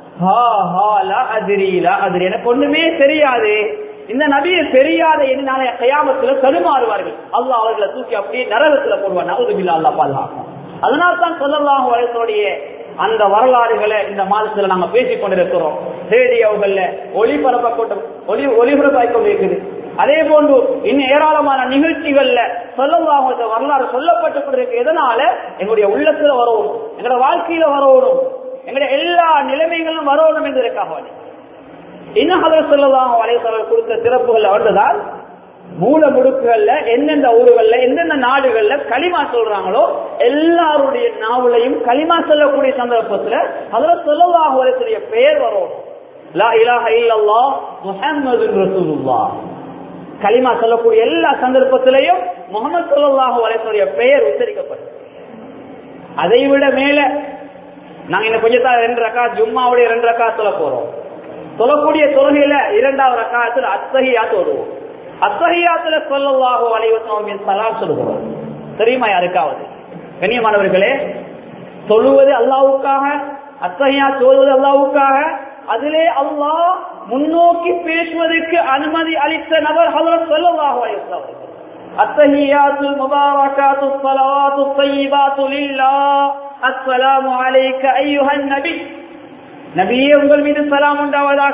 எனக்கு ஒண்ணுமே தெரியாது இந்த நபியை தெரியாத நாளைய கையாமத்துல தடுமாறுவார்கள் அல்லா அவர்களை தூக்கி அப்படியே நரகத்துல போடுவார் நவதுபில்லா அல்லா பாதுகாக்கும் அதனால தான் சொல்லலாம் வயசுடைய அந்த வரலாறுகளை இந்த மாதத்துல நாங்க பேசிக் கொண்டிருக்கிறோம் ரேடியோகள்ல ஒளிபரப்ப கொண்டு ஒளி ஒளிபரப்பாய் கொண்டிருக்குது அதே போன்று இன்னும் ஏராளமான நிகழ்ச்சிகள்ல சொல்லலாம் வரலாறு சொல்லப்பட்டு கொண்டிருக்கு எதனால எங்களுடைய உள்ளத்துல வரணும் எங்களோட வாழ்க்கையில வரணும் எங்களுடைய எல்லா நிலைமைகளும் வரணும் என்பதற்காக இன்னும் ஹதர் சொல்லலாம் வலைசவர் கொடுத்த சிறப்புகள் ஒன்றுதான் மூல முடுக்குகள்ல எந்தெந்த ஊர்கள்ல எந்தெந்த நாடுகள்ல களிமா சொல்றாங்களோ எல்லாருடைய நாவலையும் களிமா சொல்லக்கூடிய சந்தர்ப்பத்துல அதுல சொல்லலாம் வரைக்கூடிய பெயர் வரும் லா இலாஹ இல்லல்லா முஹம்மது ரசூலுல்லாஹ் களிமா சொல்லக்கூடிய எல்லா சந்தர்ப்பத்திலையும் முகமது சொல்லாஹு வலைசுடைய பெயர் உச்சரிக்கப்படும் அதை விட மேல நாங்க இந்த கொஞ்சத்தான் ரெண்டு ரக்கா ஜும்மாவுடைய ரெண்டு ரக்கா சொல்ல போறோம் சொல்லக்கூடிய தொழுகையில இரண்டாவது ரக்காத்துல அத்தகையா தொழுவோம் அத்தகையாத்துல சொல்லல்லாஹு வலைவசம் சலாம் சொல்லுகிறோம் தெரியுமா யாருக்காவது கண்ணியமானவர்களே தொழுவது அல்லாவுக்காக அத்தகையா சொல்வது அல்லாவுக்காக அதிலே அல்லாஹ் முன்னோக்கி பேசுவதற்கு அனுமதி அளித்த நபர் ஹலரத் சொல்லல்லாஹு அலைஹி التحيات المباركات الصلوات الطيبات لله السلام عليك ايها النبي நபியே உங்கள் மீது சலாம் உண்டாவதாக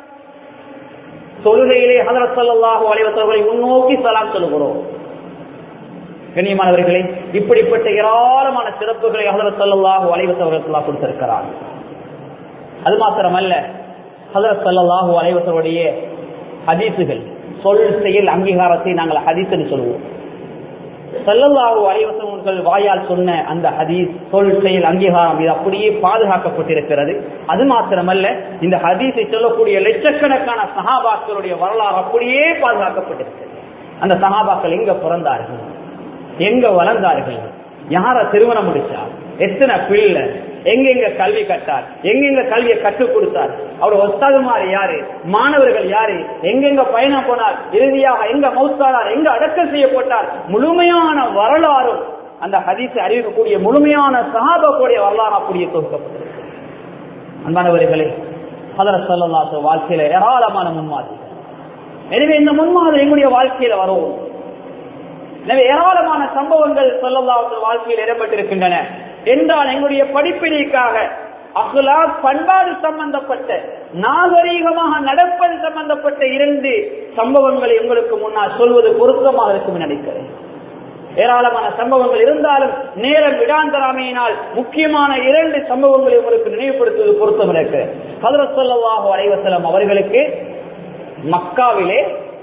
தொழுகையிலே ஹதரத் ஸல்லல்லாஹு அலைஹி வஸல்லம் முன்னோக்கி சலாம் சொல்லுகிறோம் கண்ணியமானவர்களே இப்படிப்பட்ட ஏராளமான சிறப்புகளை ஹதரத் ஸல்லல்லாஹு அலைஹி வஸல்லம் கொடுத்திருக்கிறார் அது மாத்திரமல்ல ஹதரத் ஸல்லல்லாஹு அலைஹி வஸல்லுடைய ஹதீசுகள் சொல் செயல் அங்கீகாரத்தை நாங்கள் ஹதீஸ்னு சொல்லுவோம் சல்லல்லாஹு அலைவசங்கள் வாயால் சொன்ன அந்த ஹதீஸ் சொல் செயல் அங்கீகாரம் இது அப்படியே பாதுகாக்கப்பட்டிருக்கிறது அது மாத்திரமல்ல இந்த ஹதீஸை சொல்லக்கூடிய லட்சக்கணக்கான சஹாபாக்களுடைய வரலாறு அப்படியே பாதுகாக்கப்பட்டிருக்கிறது அந்த சஹாபாக்கள் எங்க பிறந்தார்கள் எங்க வளர்ந்தார்கள் யார திருமணம் முடிச்சா எத்தனை பிள்ளை எங்கெங்க கல்வி கட்டார் எங்கெங்க கல்வியை கற்றுக் கொடுத்தார் அவர் ஒத்தாதுமாறு யாரு மாணவர்கள் யாரு எங்கெங்க பயணம் போனார் இறுதியாக எங்க மௌத்தானார் எங்க அடக்கம் செய்யப்பட்டார் முழுமையான வரலாறும் அந்த ஹதீஸை அறிவிக்கக்கூடிய முழுமையான சகாபக்கூடிய வரலாறு அப்படியே தொகுக்கப்பட்டது அன்பானவர்களே ஹதர சொல்லலாச வாழ்க்கையில ஏராளமான முன்மாதிரி எனவே இந்த முன்மாதிரி எங்களுடைய வாழ்க்கையில வரும் எனவே ஏராளமான சம்பவங்கள் சொல்லலாச வாழ்க்கையில் இடம்பெற்றிருக்கின்றன என்றால் எங்களுடைய படிப்பினைக்காக அகுலா பண்பாடு சம்பந்தப்பட்ட நாகரீகமாக நடப்பது சம்பந்தப்பட்ட இரண்டு சம்பவங்களை உங்களுக்கு முன்னால் சொல்வது பொருத்தமாக இருக்கும் நினைக்கிறேன் ஏராளமான சம்பவங்கள் இருந்தாலும் நேரம் விடாந்தராமையினால் முக்கியமான இரண்டு சம்பவங்களை உங்களுக்கு நினைவுபடுத்துவது பொருத்தம் இருக்கு ஹதரத் சொல்லவாஹு அலைவசலம் அவர்களுக்கு மக்காவிலே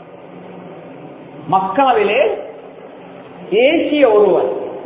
மக்காவிலே ஏசிய ஒருவர்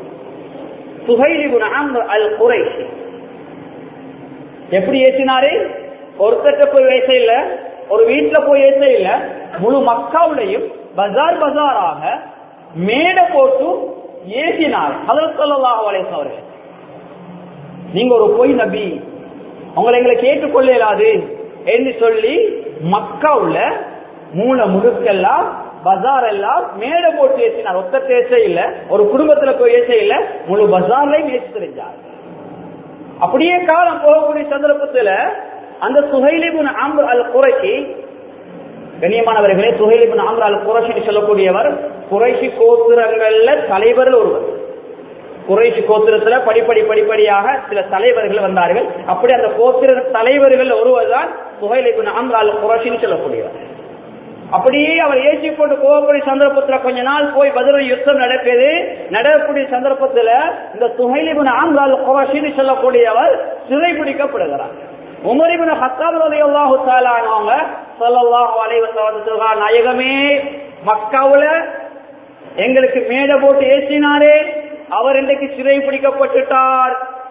அல் குறைஷி எப்படி ஏசினாரு ஒருத்தட்ட போய் ஏச இல்ல ஒரு வீட்டுல போய் ஏச இல்ல முழு மக்காவுலையும் பஜார் பஜாராக மேடை போட்டு ஏசினார் அதில் சொல்லலாம் அவர்கள் நீங்க ஒரு பொய் நபி உங்களை எங்களை கேட்டுக்கொள்ள இயலாது என்று சொல்லி மக்காவுல மூல முழுக்கெல்லாம் பஜார் எல்லாம் மேடை போட்டு ஏசினார் ஒத்த பேச இல்ல ஒரு குடும்பத்துல போய் ஏச இல்ல முழு பஜார்லையும் ஏசி தெரிஞ்சார் அப்படியே காலம் போகக்கூடிய சந்தர்ப்பத்துல அந்த சுகைலிபுன் அம்பு அல் குறைக்கு கண்ணியமானவர்களே சுஹைலிபின் ஆம்ரால் குறைஷி சொல்லக்கூடியவர் குறைஷி கோத்திரங்கள்ல தலைவர்கள் ஒருவர் குறைஷி கோத்திரத்துல படிப்படி படிப்படியாக சில தலைவர்கள் வந்தார்கள் அப்படி அந்த கோத்திர தலைவர்கள் ஒருவர் தான் சுஹைலிபின் ஆம்ரால் குறைஷின்னு சொல்லக்கூடியவர் அப்படியே அவர் ஏற்றி கொண்டு போகக்கூடிய சந்தர்ப்பத்துல கொஞ்ச நாள் போய் பதில் யுத்தம் நடக்குது நடக்கக்கூடிய சந்தர்ப்பத்துல இந்த சுஹைலிபின் ஆம்ரால் குறைஷின்னு சொல்லக்கூடியவர் சிறை பிடிக்கப்படுகிறார் உமரிபின் ஹத்தாப் ரலியல்லாஹு தஆலா அவங்க ஸல்லல்லாஹு அலைஹி வஸல்லம் சொல்றாங்க நாயகமே மக்காவுல எங்களுக்கு மேடை போட்டு ஏற்றினாரே அவர் இன்றைக்கு சிறை பிடிக்கப்பட்டுட்டார்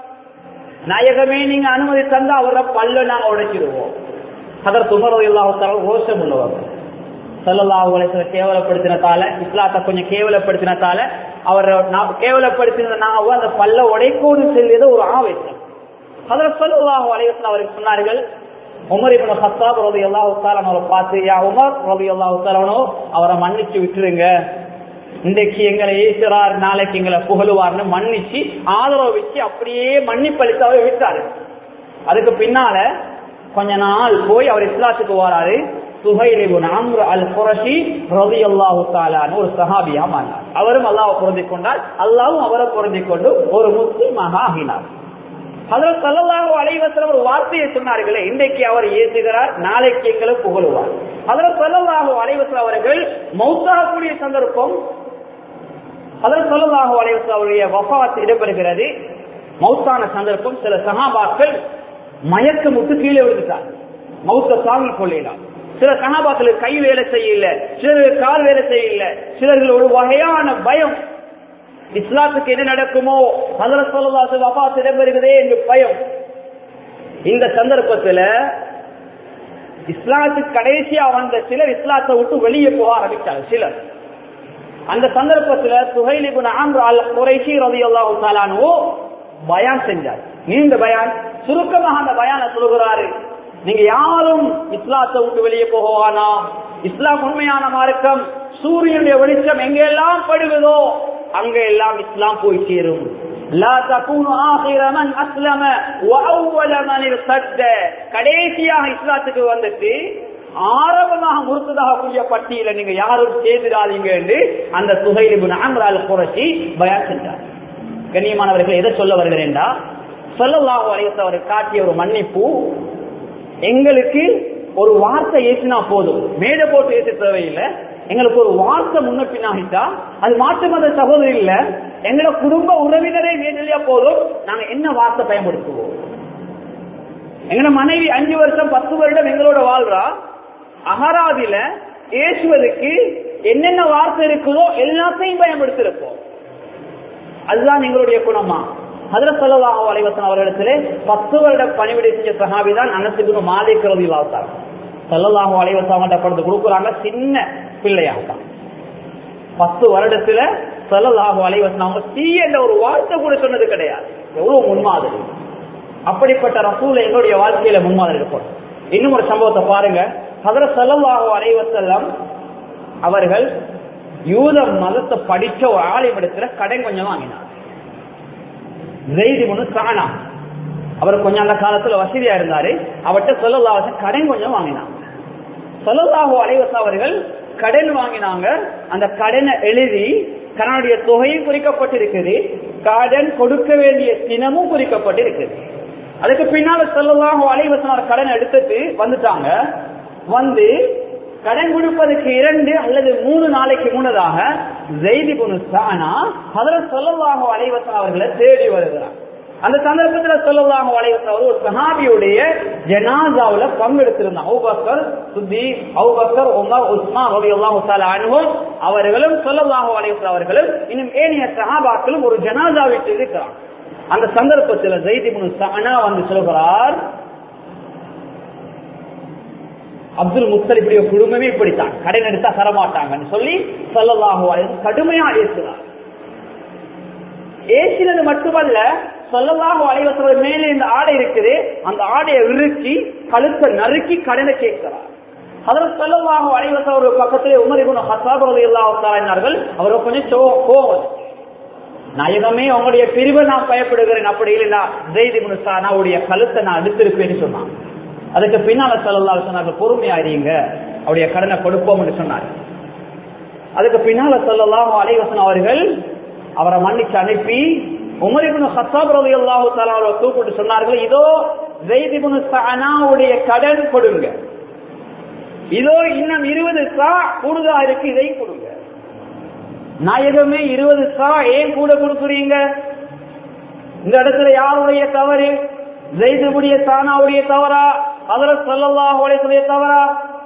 நாயகமே நீங்க அனுமதி தந்தா அவரை பல்ல நாங்க உடைச்சிடுவோம் அதற்கு உமர் ரலியல்லாஹு தஆலா ரோஷம் உள்ளவர் ஸல்லல்லாஹு அலைஹி வஸல்லம் கேவலப்படுத்தினதால இஸ்லாத்தை கொஞ்சம் கேவலப்படுத்தினதால அவர் கேவலப்படுத்தின நாங்க அந்த பல்ல உடைக்கோன்னு சொல்லியது ஒரு ஆவேசம் ஹதரத் ஸல்லல்லாஹு அலைஹி வஸல்லம் அவர்கள் சொன்னார்கள் உமர் இப்னு கத்தாப் ரலியல்லாஹு தஆலா அவரை பார்த்து யா உமர் ரலியல்லாஹு தஆலா அவரை மன்னிச்சு விட்டுருங்க இன்றைக்கு எங்களை ஏசுறார் நாளைக்கு எங்களை புகழுவார்னு மன்னிச்சு ஆதரவு வச்சு அப்படியே மன்னிப்பளித்து அவரை விட்டாரு அதுக்கு பின்னால கொஞ்ச நாள் போய் அவர் இஸ்லாத்துக்கு வராரு சுஹைலிபுன் அம்ர் அல் குரஷி ரலியல்லாஹு தஆலான்னு ஒரு சஹாபியா மாறினார் அவரும் அல்லாஹ்வை பொருந்திக் கொண்டார் அல்லாஹ்வும் அவரை பொருந்திக் கொண்டு ஒரு முஸ்லிமாக ஆகினார் அதில் சல்லல்லாஹு அலைவசம் ஒரு வார்த்தையை சொன்னார்களே இன்றைக்கு அவர் ஏசுகிறார் நாளைக்கு எங்களை புகழுவார் அதில் சல்லல்லாஹு அலைவசம் அவர்கள் மௌத்தாகக்கூடிய சந்தர்ப்பம் அதில் சல்லல்லாஹு அலைவசம் அவருடைய வஃபாத் இடம்பெறுகிறது மௌத்தான சந்தர்ப்பம் சில சகாபாக்கள் மயக்க முட்டு கீழே விழுந்துட்டார் மௌத்த தாங்கிக் கொள்ளலாம் சில சகாபாக்களுக்கு கை வேலை செய்யல சிலருக்கு கால் வேலை செய்யல சிலர்கள் ஒரு வகையான பயம் இஸ்லாத்துக்கு என்ன நடக்குமோ அதில் சொல்லலாசு வபாத் இடம்பெறுகிறதே என்று பயம் இந்த சந்தர்ப்பத்துல இஸ்லாத்துக்கு கடைசியா வந்த சிலர் இஸ்லாத்தை விட்டு வெளியே போக ஆரம்பித்தாங்க சிலர் அந்த சந்தர்ப்பத்துல சுஹைலிபுன் ஆம்ர் அல் குறைஷி ரலியல்லாஹு தஆலானு பயான் செஞ்சார் நீண்ட பயான் சுருக்கமாக அந்த பயானை சொல்கிறாரு நீங்க யாரும் இஸ்லாத்தை விட்டு வெளியே போகவானா இஸ்லாம் உண்மையான மார்க்கம் சூரியனுடைய வெளிச்சம் எங்கெல்லாம் படுவதோ அங்க எல்லாம் இஸ்லாம் போய் சேரும் கடைசியாக இஸ்லாத்துக்கு வந்துட்டு ஆரம்பமாக முறுத்ததாக கூடிய பட்டியல நீங்க யாரும் சேர்ந்துடாதீங்க என்று அந்த துகைலிபு நான்கால் குறைச்சி பயான் சென்றார் கண்ணியமானவர்கள் எதை சொல்ல வருகிறேன்டா சொல்லலாக வரையத்தை அவர் காட்டிய ஒரு மன்னிப்பு எங்களுக்கு ஒரு வார்த்தை ஏற்றினா போதும் மேடை போட்டு ஏற்ற தேவையில்லை எங்களுக்கு ஒரு வார்த்தை முன்ன பின்னாகிட்டா அது மாற்று மத சகோதரி இல்ல எங்களோட குடும்ப உறவினரே மேடலியா போதும் நாங்க என்ன வார்த்தை பயன்படுத்துவோம் எங்களோட மனைவி அஞ்சு வருஷம் பத்து வருடம் எங்களோட வாழ்றா அகராதியில ஏசுவதற்கு என்னென்ன வார்த்தை இருக்குதோ எல்லாத்தையும் பயன்படுத்திருப்போம் அதுதான் எங்களுடைய குணமா அதுல சொல்லலாக அலைவசன் அவர்களிடத்திலே பத்து வருட பணிவிடை செஞ்ச சகாபி தான் அனசுக்கு மாலிக் ரவி வாழ்த்தார் சொல்லலாக அலைவசம் படுத்து கொடுக்குறாங்க சின்ன பிள்ளையாக பத்து வருடத்துல சொல்லலாக அலைவசன் அவங்க தீ என்ற ஒரு வார்த்தை கூட சொன்னது கிடையாது எவ்வளவு முன்மாதிரி அப்படிப்பட்ட ரசூல என்னுடைய வாழ்க்கையில முன்மாதிரி இருக்கும் இன்னும் ஒரு சம்பவத்தை பாருங்க அதில் செல்லவாக அலைவசல்லம் அவர்கள் யூத மதத்தை படிச்ச ஒரு ஆலயமிடத்துல கடன் கொஞ்சம் வாங்கினார் ஜெய்தி ஒன்று காணா அவர் கொஞ்சம் அந்த காலத்துல வசதியா இருந்தாரு அவர்கிட்ட சொல்லலாக கடன் கொஞ்சம் வாங்கினாங்க சொல்லலாக அலைவச அவர்கள் கடன் வாங்கினாங்க அந்த கடனை எழுதி கடனுடைய தொகையும் குறிக்கப்பட்டிருக்குது கடன் கொடுக்க வேண்டிய தினமும் குறிக்கப்பட்டிருக்குது அதுக்கு பின்னால சொல்லலாக அலைவசனார் கடன் எடுத்துட்டு வந்துட்டாங்க வந்து கடன் கொடுப்பதற்கு இரண்டு அல்லது மூணு நாளைக்கு முன்னதாக ஜெய்தி புனுஸ்தானா அதில் சொல்லலாக அலைவசன் அவர்களை தேடி வருகிறார் அந்த சந்தர்ப்பத்தில் சொல்லலாக அலைவசன் அவர் ஒரு சஹாபியுடைய ஜனாசாவுல பங்கெடுத்திருந்தாங்க அவுபக்கர் சுத்தி அவுபக்கர் உமர் உஸ்மான் ரவி அல்லாஹு அனுபவம் அவர்களும் சொல்லலாக அலைவசன் அவர்களும் இன்னும் ஏனைய சஹாபாக்களும் ஒரு ஜனாசாவிட்டு இருக்கிறார் அந்த சந்தர்ப்பத்தில் ஜெய்தி புனுஸ்தானா வந்து சொல்கிறார் அப்துல் முத்தலிப்புடைய குடும்பமே இப்படித்தான் கடன் எடுத்தா தரமாட்டாங்கன்னு சொல்லி சொல்லலாக கடுமையா ஏசுறார் ஏசினது மட்டுமல்ல சொல்லலாக அலைவசோட மேலே இந்த ஆடை இருக்குது அந்த ஆடையை விரிச்சி கழுத்தை நறுக்கி கடனை கேட்கிறார் அதில் சொல்லலாக அலைவச ஒரு பக்கத்திலே உமரிபுன ஹசாபரது எல்லாத்தார்கள் அவர் கொஞ்சம் கோவம் நாயகமே உங்களுடைய பிரிவை நான் பயப்படுகிறேன் அப்படி இல்லைன்னா ஜெய்தி முனுசானாவுடைய கழுத்தை நான் எடுத்திருப்பேன்னு சொன்னான் அதுக்கு பின்னால சொல்லலாம் சொன்னாங்க பொறுமையா இருங்க அவருடைய கடனை கொடுப்போம் என்று சொன்னார் அதுக்கு பின்னால சொல்லலாம் அலைவசன் அவர்கள் அவரை மன்னிச்சு அனுப்பி உமரிபுன் ஹத்தாப் ரவி அல்லாஹு அவரை கூப்பிட்டு சொன்னார்கள் இதோ ஜெய்திபுன் சனாவுடைய கடன் கொடுங்க இதோ இன்னும் இருபது சா கூடுதலா இருக்கு இதையும் கொடுங்க நாயகமே இருபது சா ஏன் கூட கொடுக்குறீங்க இந்த இடத்துல யாருடைய தவறு ஜெய்துபுடைய சானாவுடைய தவறா அதர் சொல்லல்லாஹ் உடைய தவறா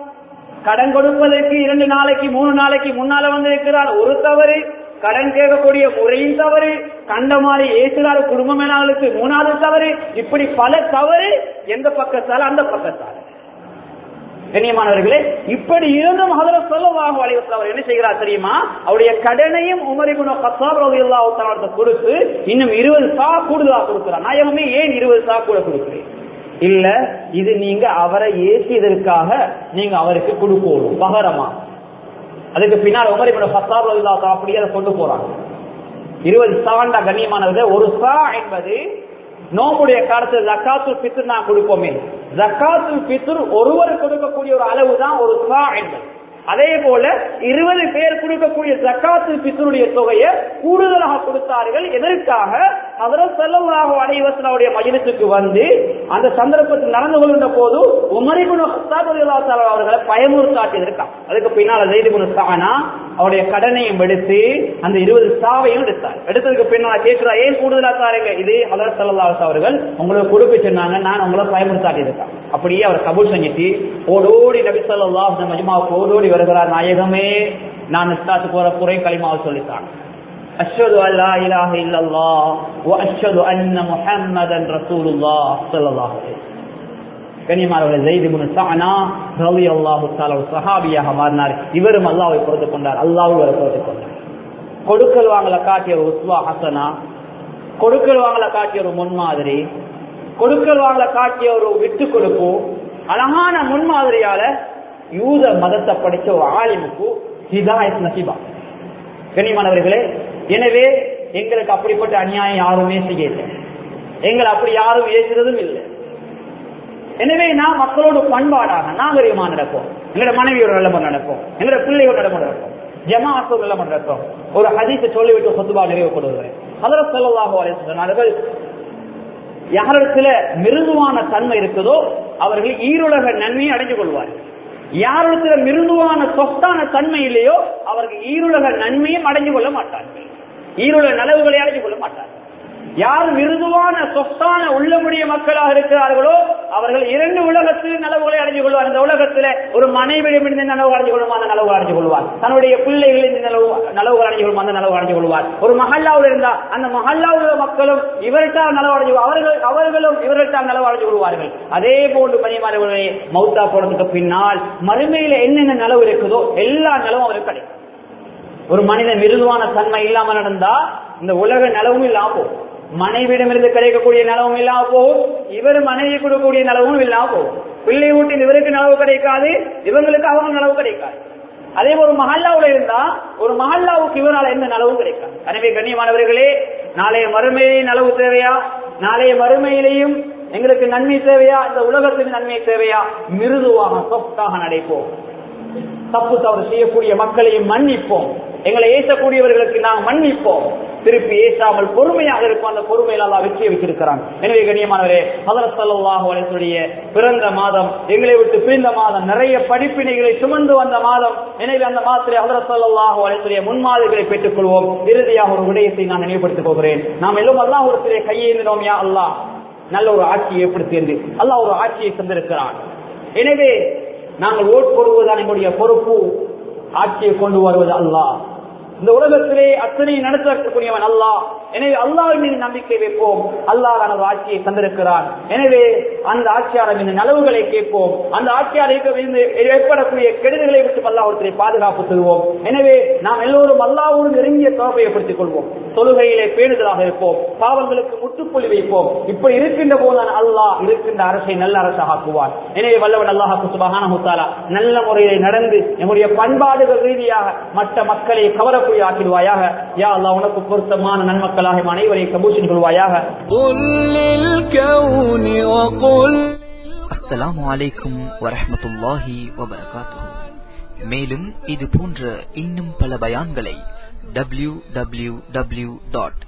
கடன் கொடுப்பதற்கு இரண்டு நாளைக்கு மூணு நாளைக்கு முன்னால வந்திருக்கிறார் ஒரு தவறு கடன் கேட்கக்கூடிய முறையும் தவறு கண்ட மாதிரி ஏசுகிறார் குடும்ப மேலாளருக்கு மூணாவது தவறு இப்படி பல தவறு எந்த பக்கத்தால் அந்த பக்கத்தால் கண்ணியமானவர்களே இப்படி இருந்தும் ஹதரத் சொல்லவாக வலைவசல் அவர் என்ன செய்கிறார் தெரியுமா அவருடைய கடனையும் உமரிகுண கசாப் ரவி கொடுத்து இன்னும் இருபது சா கூடுதலா கொடுக்கிறார் நாயகமே ஏன் இருபது சா கூட கொடுக்கிறேன் இல்ல இது நீங்க அவரை ஏசியதற்காக நீங்க அவருக்கு கொடுக்கணும் பகரமா அதுக்கு பின்னால் உமரிபுன பத்தாப் ரவி அப்படியே அதை கொண்டு போறாங்க இருபது சாண்டா கண்ணியமானவர்கள் ஒரு சா என்பது நோம்புடைய காலத்தில் ஜக்காத்து பித்ர் நான் கொடுப்போமே ஜக்காத்து பித்ர் ஒருவர் கொடுக்கக்கூடிய ஒரு அளவு தான் ஒரு சா என்பது அதே போல இருபது பேர் கொடுக்கக்கூடிய ஜக்காத்து பித்ருடைய தொகையை கூடுதலாக கொடுத்தார்கள் எதற்காக அதனால் செல்லவராக அனைவசனுடைய மஜினத்துக்கு வந்து அந்த சந்தர்ப்பத்தில் நடந்து கொள்கின்ற போது உமரிபுன் அவர்களை பயமுறுத்தாட்டியிருக்கான் அதுக்கு பின்னால் ஜெய்திபுன் சானா அவருடைய கடனையும் எடுத்து அந்த இருபது சாவையும் எடுத்தார் எடுத்ததுக்கு பின்னால் கேட்கிறா ஏன் கூடுதலா தாருங்க இது அதர் செல்லல்லாஸ் அவர்கள் உங்களுக்கு கொடுக்க சொன்னாங்க நான் உங்களை பயமுறுத்தாட்டி இருக்கேன் அப்படியே அவர் கபூல் செஞ்சுட்டு ஓடோடி நபி சொல்லா மஜ்மாவுக்கு ஓடோடி வருகிறார் நாயகமே நான் இஸ்லாத்து போற குறை களிமாவை சொல்லித்தான் أشهد أن لا إله إلا الله وأشهد أن محمدا رسول الله صلى الله عليه وسلم கனிமாரவர்கள் ஜெய்திபுன் சானா ரவி அல்லாஹு ஒரு சஹாபியாக மாறினார் இவரும் அல்லாவை பொறுத்து கொண்டார் அல்லாவும் இவரை பொறுத்து கொண்டார் கொடுக்கல் வாங்கல காட்டிய ஒரு உஸ்வா ஹசனா கொடுக்கல் வாங்கல காட்டிய ஒரு முன்மாதிரி கொடுக்கல் வாங்கல காட்டிய ஒரு விட்டு கொடுப்பு அழகான முன்மாதிரியால யூத மதத்தை படிச்ச ஒரு ஆலிமுக்கு ஹிதாயத் நசிபா கனிமானவர்களே எனவே எங்களுக்கு அப்படிப்பட்ட அநியாயம் யாருமே செய்யல எங்களை அப்படி யாரும் ஏசுறதும் இல்லை எனவே நான் மக்களோட பண்பாடாக நாகரிகமா நடப்போம் எங்களோட மனைவியோட நிலைமை நடப்போம் எங்களோட பிள்ளையோட நிலைமை நடப்போம் ஜமாத்தோட நிலைமை நடப்போம் ஒரு ஹதீஸை சொல்லிவிட்டு சொத்துபா நிறைவுபடுவதை அதில் சொல்லலாக சொன்னார்கள் யாரிடத்துல மிருதுவான தன்மை இருக்குதோ அவர்கள் ஈருலக நன்மையை அடைஞ்சு கொள்வார்கள் யாரிடத்துல மிருதுவான சொத்தான தன்மை இல்லையோ அவர்கள் ஈருலக நன்மையும் அடைஞ்சு கொள்ள மாட்டார்கள் ஈருலக நலவுகளை அடைஞ்சு கொள்ள மாட்டார்கள் யார் மிருதுவான சொத்தான உள்ளமுடைய மக்களாக இருக்கிறார்களோ அவர்கள் இரண்டு உலகத்தில் நலவுகளை அடைஞ்சு கொள்வார் இந்த உலகத்தில் ஒரு மனைவிடமிருந்து நலவு அடைஞ்சு கொள்ளும் அந்த நலவு அடைஞ்சு கொள்வார் தன்னுடைய பிள்ளைகளின் நலவு நலவு அடைஞ்சு கொள்ளும் அந்த நலவு அடைஞ்சு கொள்வார் ஒரு மஹல்லாவில் இருந்தா அந்த மஹல்லாவில் உள்ள மக்களும் இவர்கிட்டால் நலவு அடைஞ்சு அவர்கள் அவர்களும் இவர்கிட்டால் நலவு அடைஞ்சு கொள்வார்கள் அதே போன்று பணிமாறவர்களே மௌத்தா போனதுக்கு பின்னால் மறுமையில என்னென்ன நலவு இருக்குதோ எல்லா நலவும் அவருக்கு கிடைக்கும் ஒரு மனிதன் மிருதுவான தன்மை இல்லாம நடந்தா இந்த உலக நலவும் இல்லாம போகும் மனைவிடமிருந்து கிடைக்கக்கூடிய நலவும் இல்லாம போகும் இவர் மனைவி கொடுக்கக்கூடிய நலவும் இல்லாம போகும் பிள்ளை வீட்டில் இவருக்கு நலவு கிடைக்காது இவங்களுக்கு அவங்க நலவு கிடைக்காது அதே ஒரு மஹல்லாவுல இருந்தா ஒரு மஹல்லாவுக்கு இவரால் எந்த நலவும் கிடைக்காது எனவே கண்ணியமானவர்களே நாளைய மறுமையை நலவு தேவையா நாளைய மறுமையிலையும் எங்களுக்கு நன்மை தேவையா இந்த உலகத்தின் நன்மை தேவையா மிருதுவாக சொத்தாக நடைப்போம் தப்பு தவறு செய்யக்கூடிய மக்களையும் மன்னிப்போம் எங்களை ஏசக்கூடியவர்களுக்கு நாம் மன்னிப்போம் திருப்பி ஏசாமல் பொறுமையாக இருக்கும் அந்த பொறுமையில் அல்லா வெற்றியை வச்சிருக்கிறான் எனவே கண்ணியமானவரே ஹதரத் ஸல்லல்லாஹு அலைஹி வஸல்லம் பிறந்த மாதம் எங்களை விட்டு பிரிந்த மாதம் நிறைய படிப்பினைகளை சுமந்து வந்த மாதம் எனவே அந்த மாதத்திலே ஹதரத் ஸல்லல்லாஹு அலைஹி வஸல்லம் முன்மாதிரிகளை பெற்றுக் கொள்வோம் இறுதியாக ஒரு விடயத்தை நான் நினைவுபடுத்திக் போகிறேன் நாம் எல்லோரும் அல்லாஹ் ஒரு கையேந்தினோம் யா அல்லாஹ் நல்ல ஒரு ஆட்சியை ஏற்படுத்தி அல்லாஹ் ஒரு ஆட்சியை தந்திருக்கிறான் எனவே நாங்கள் ஓட் போடுவதுதான் எங்களுடைய பொறுப்பு ஆட்சியை கொண்டு வருவது அல்லாஹ் இந்த உலகத்திலே அத்தனை நடத்தக்கூடியவன் அல்லாஹ் எனவே அல்லாஹ் மீது நம்பிக்கை வைப்போம் அல்லாஹ் தனது ஆட்சியை தந்திருக்கிறான் எனவே அந்த ஆட்சியாளர் மீது நலவுகளை கேட்போம் அந்த ஆட்சியாளருக்கு மீது ஏற்படக்கூடிய கெடுதல்களை விட்டு அல்லாஹத்தை பாதுகாப்பு தருவோம் எனவே நாம் எல்லோரும் அல்லாவோடு நெருங்கிய தொடர்பை ஏற்படுத்திக் கொள்வோம் தொழுகையிலே பேணுதலாக இருப்போம் பாவங்களுக்கு முற்றுப்புள்ளி வைப்போம் இப்ப இருக்கின்ற போதுதான் அல்லாஹ் இருக்கின்ற அரசை நல்ல அரசாக ஆக்குவார் எனவே வல்லவன் அல்லாஹாக்கு சுபகான முத்தாலா நல்ல முறையில் நடந்து நம்முடைய பண்பாடுகள் ரீதியாக மற்ற மக்களை கவரக்கூடிய ஆக்கிடுவாயாக யா அல்லாஹ் உனக்கு பொருத்தமான நன்மக்களாக இம் அனைவரையும் கபூஷன் கொள்வாயாக قل للكون وقل அஸ்ஸலாமு அலைக்கும் வரஹ்மத்துல்லாஹி வபரகாத்துஹு மேலும் இது போன்ற இன்னும் பல பயான்களை W W W dot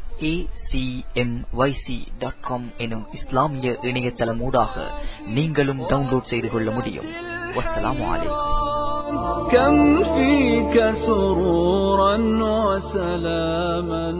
acmyc.com எனும் இஸ்லாமிய இணையதளமூடாக நீங்களும் டவுன்லோட் செய்து கொள்ள முடியும் வஸ்ஸலாமு அலைக்கும் كم فيك سرورا وسلاما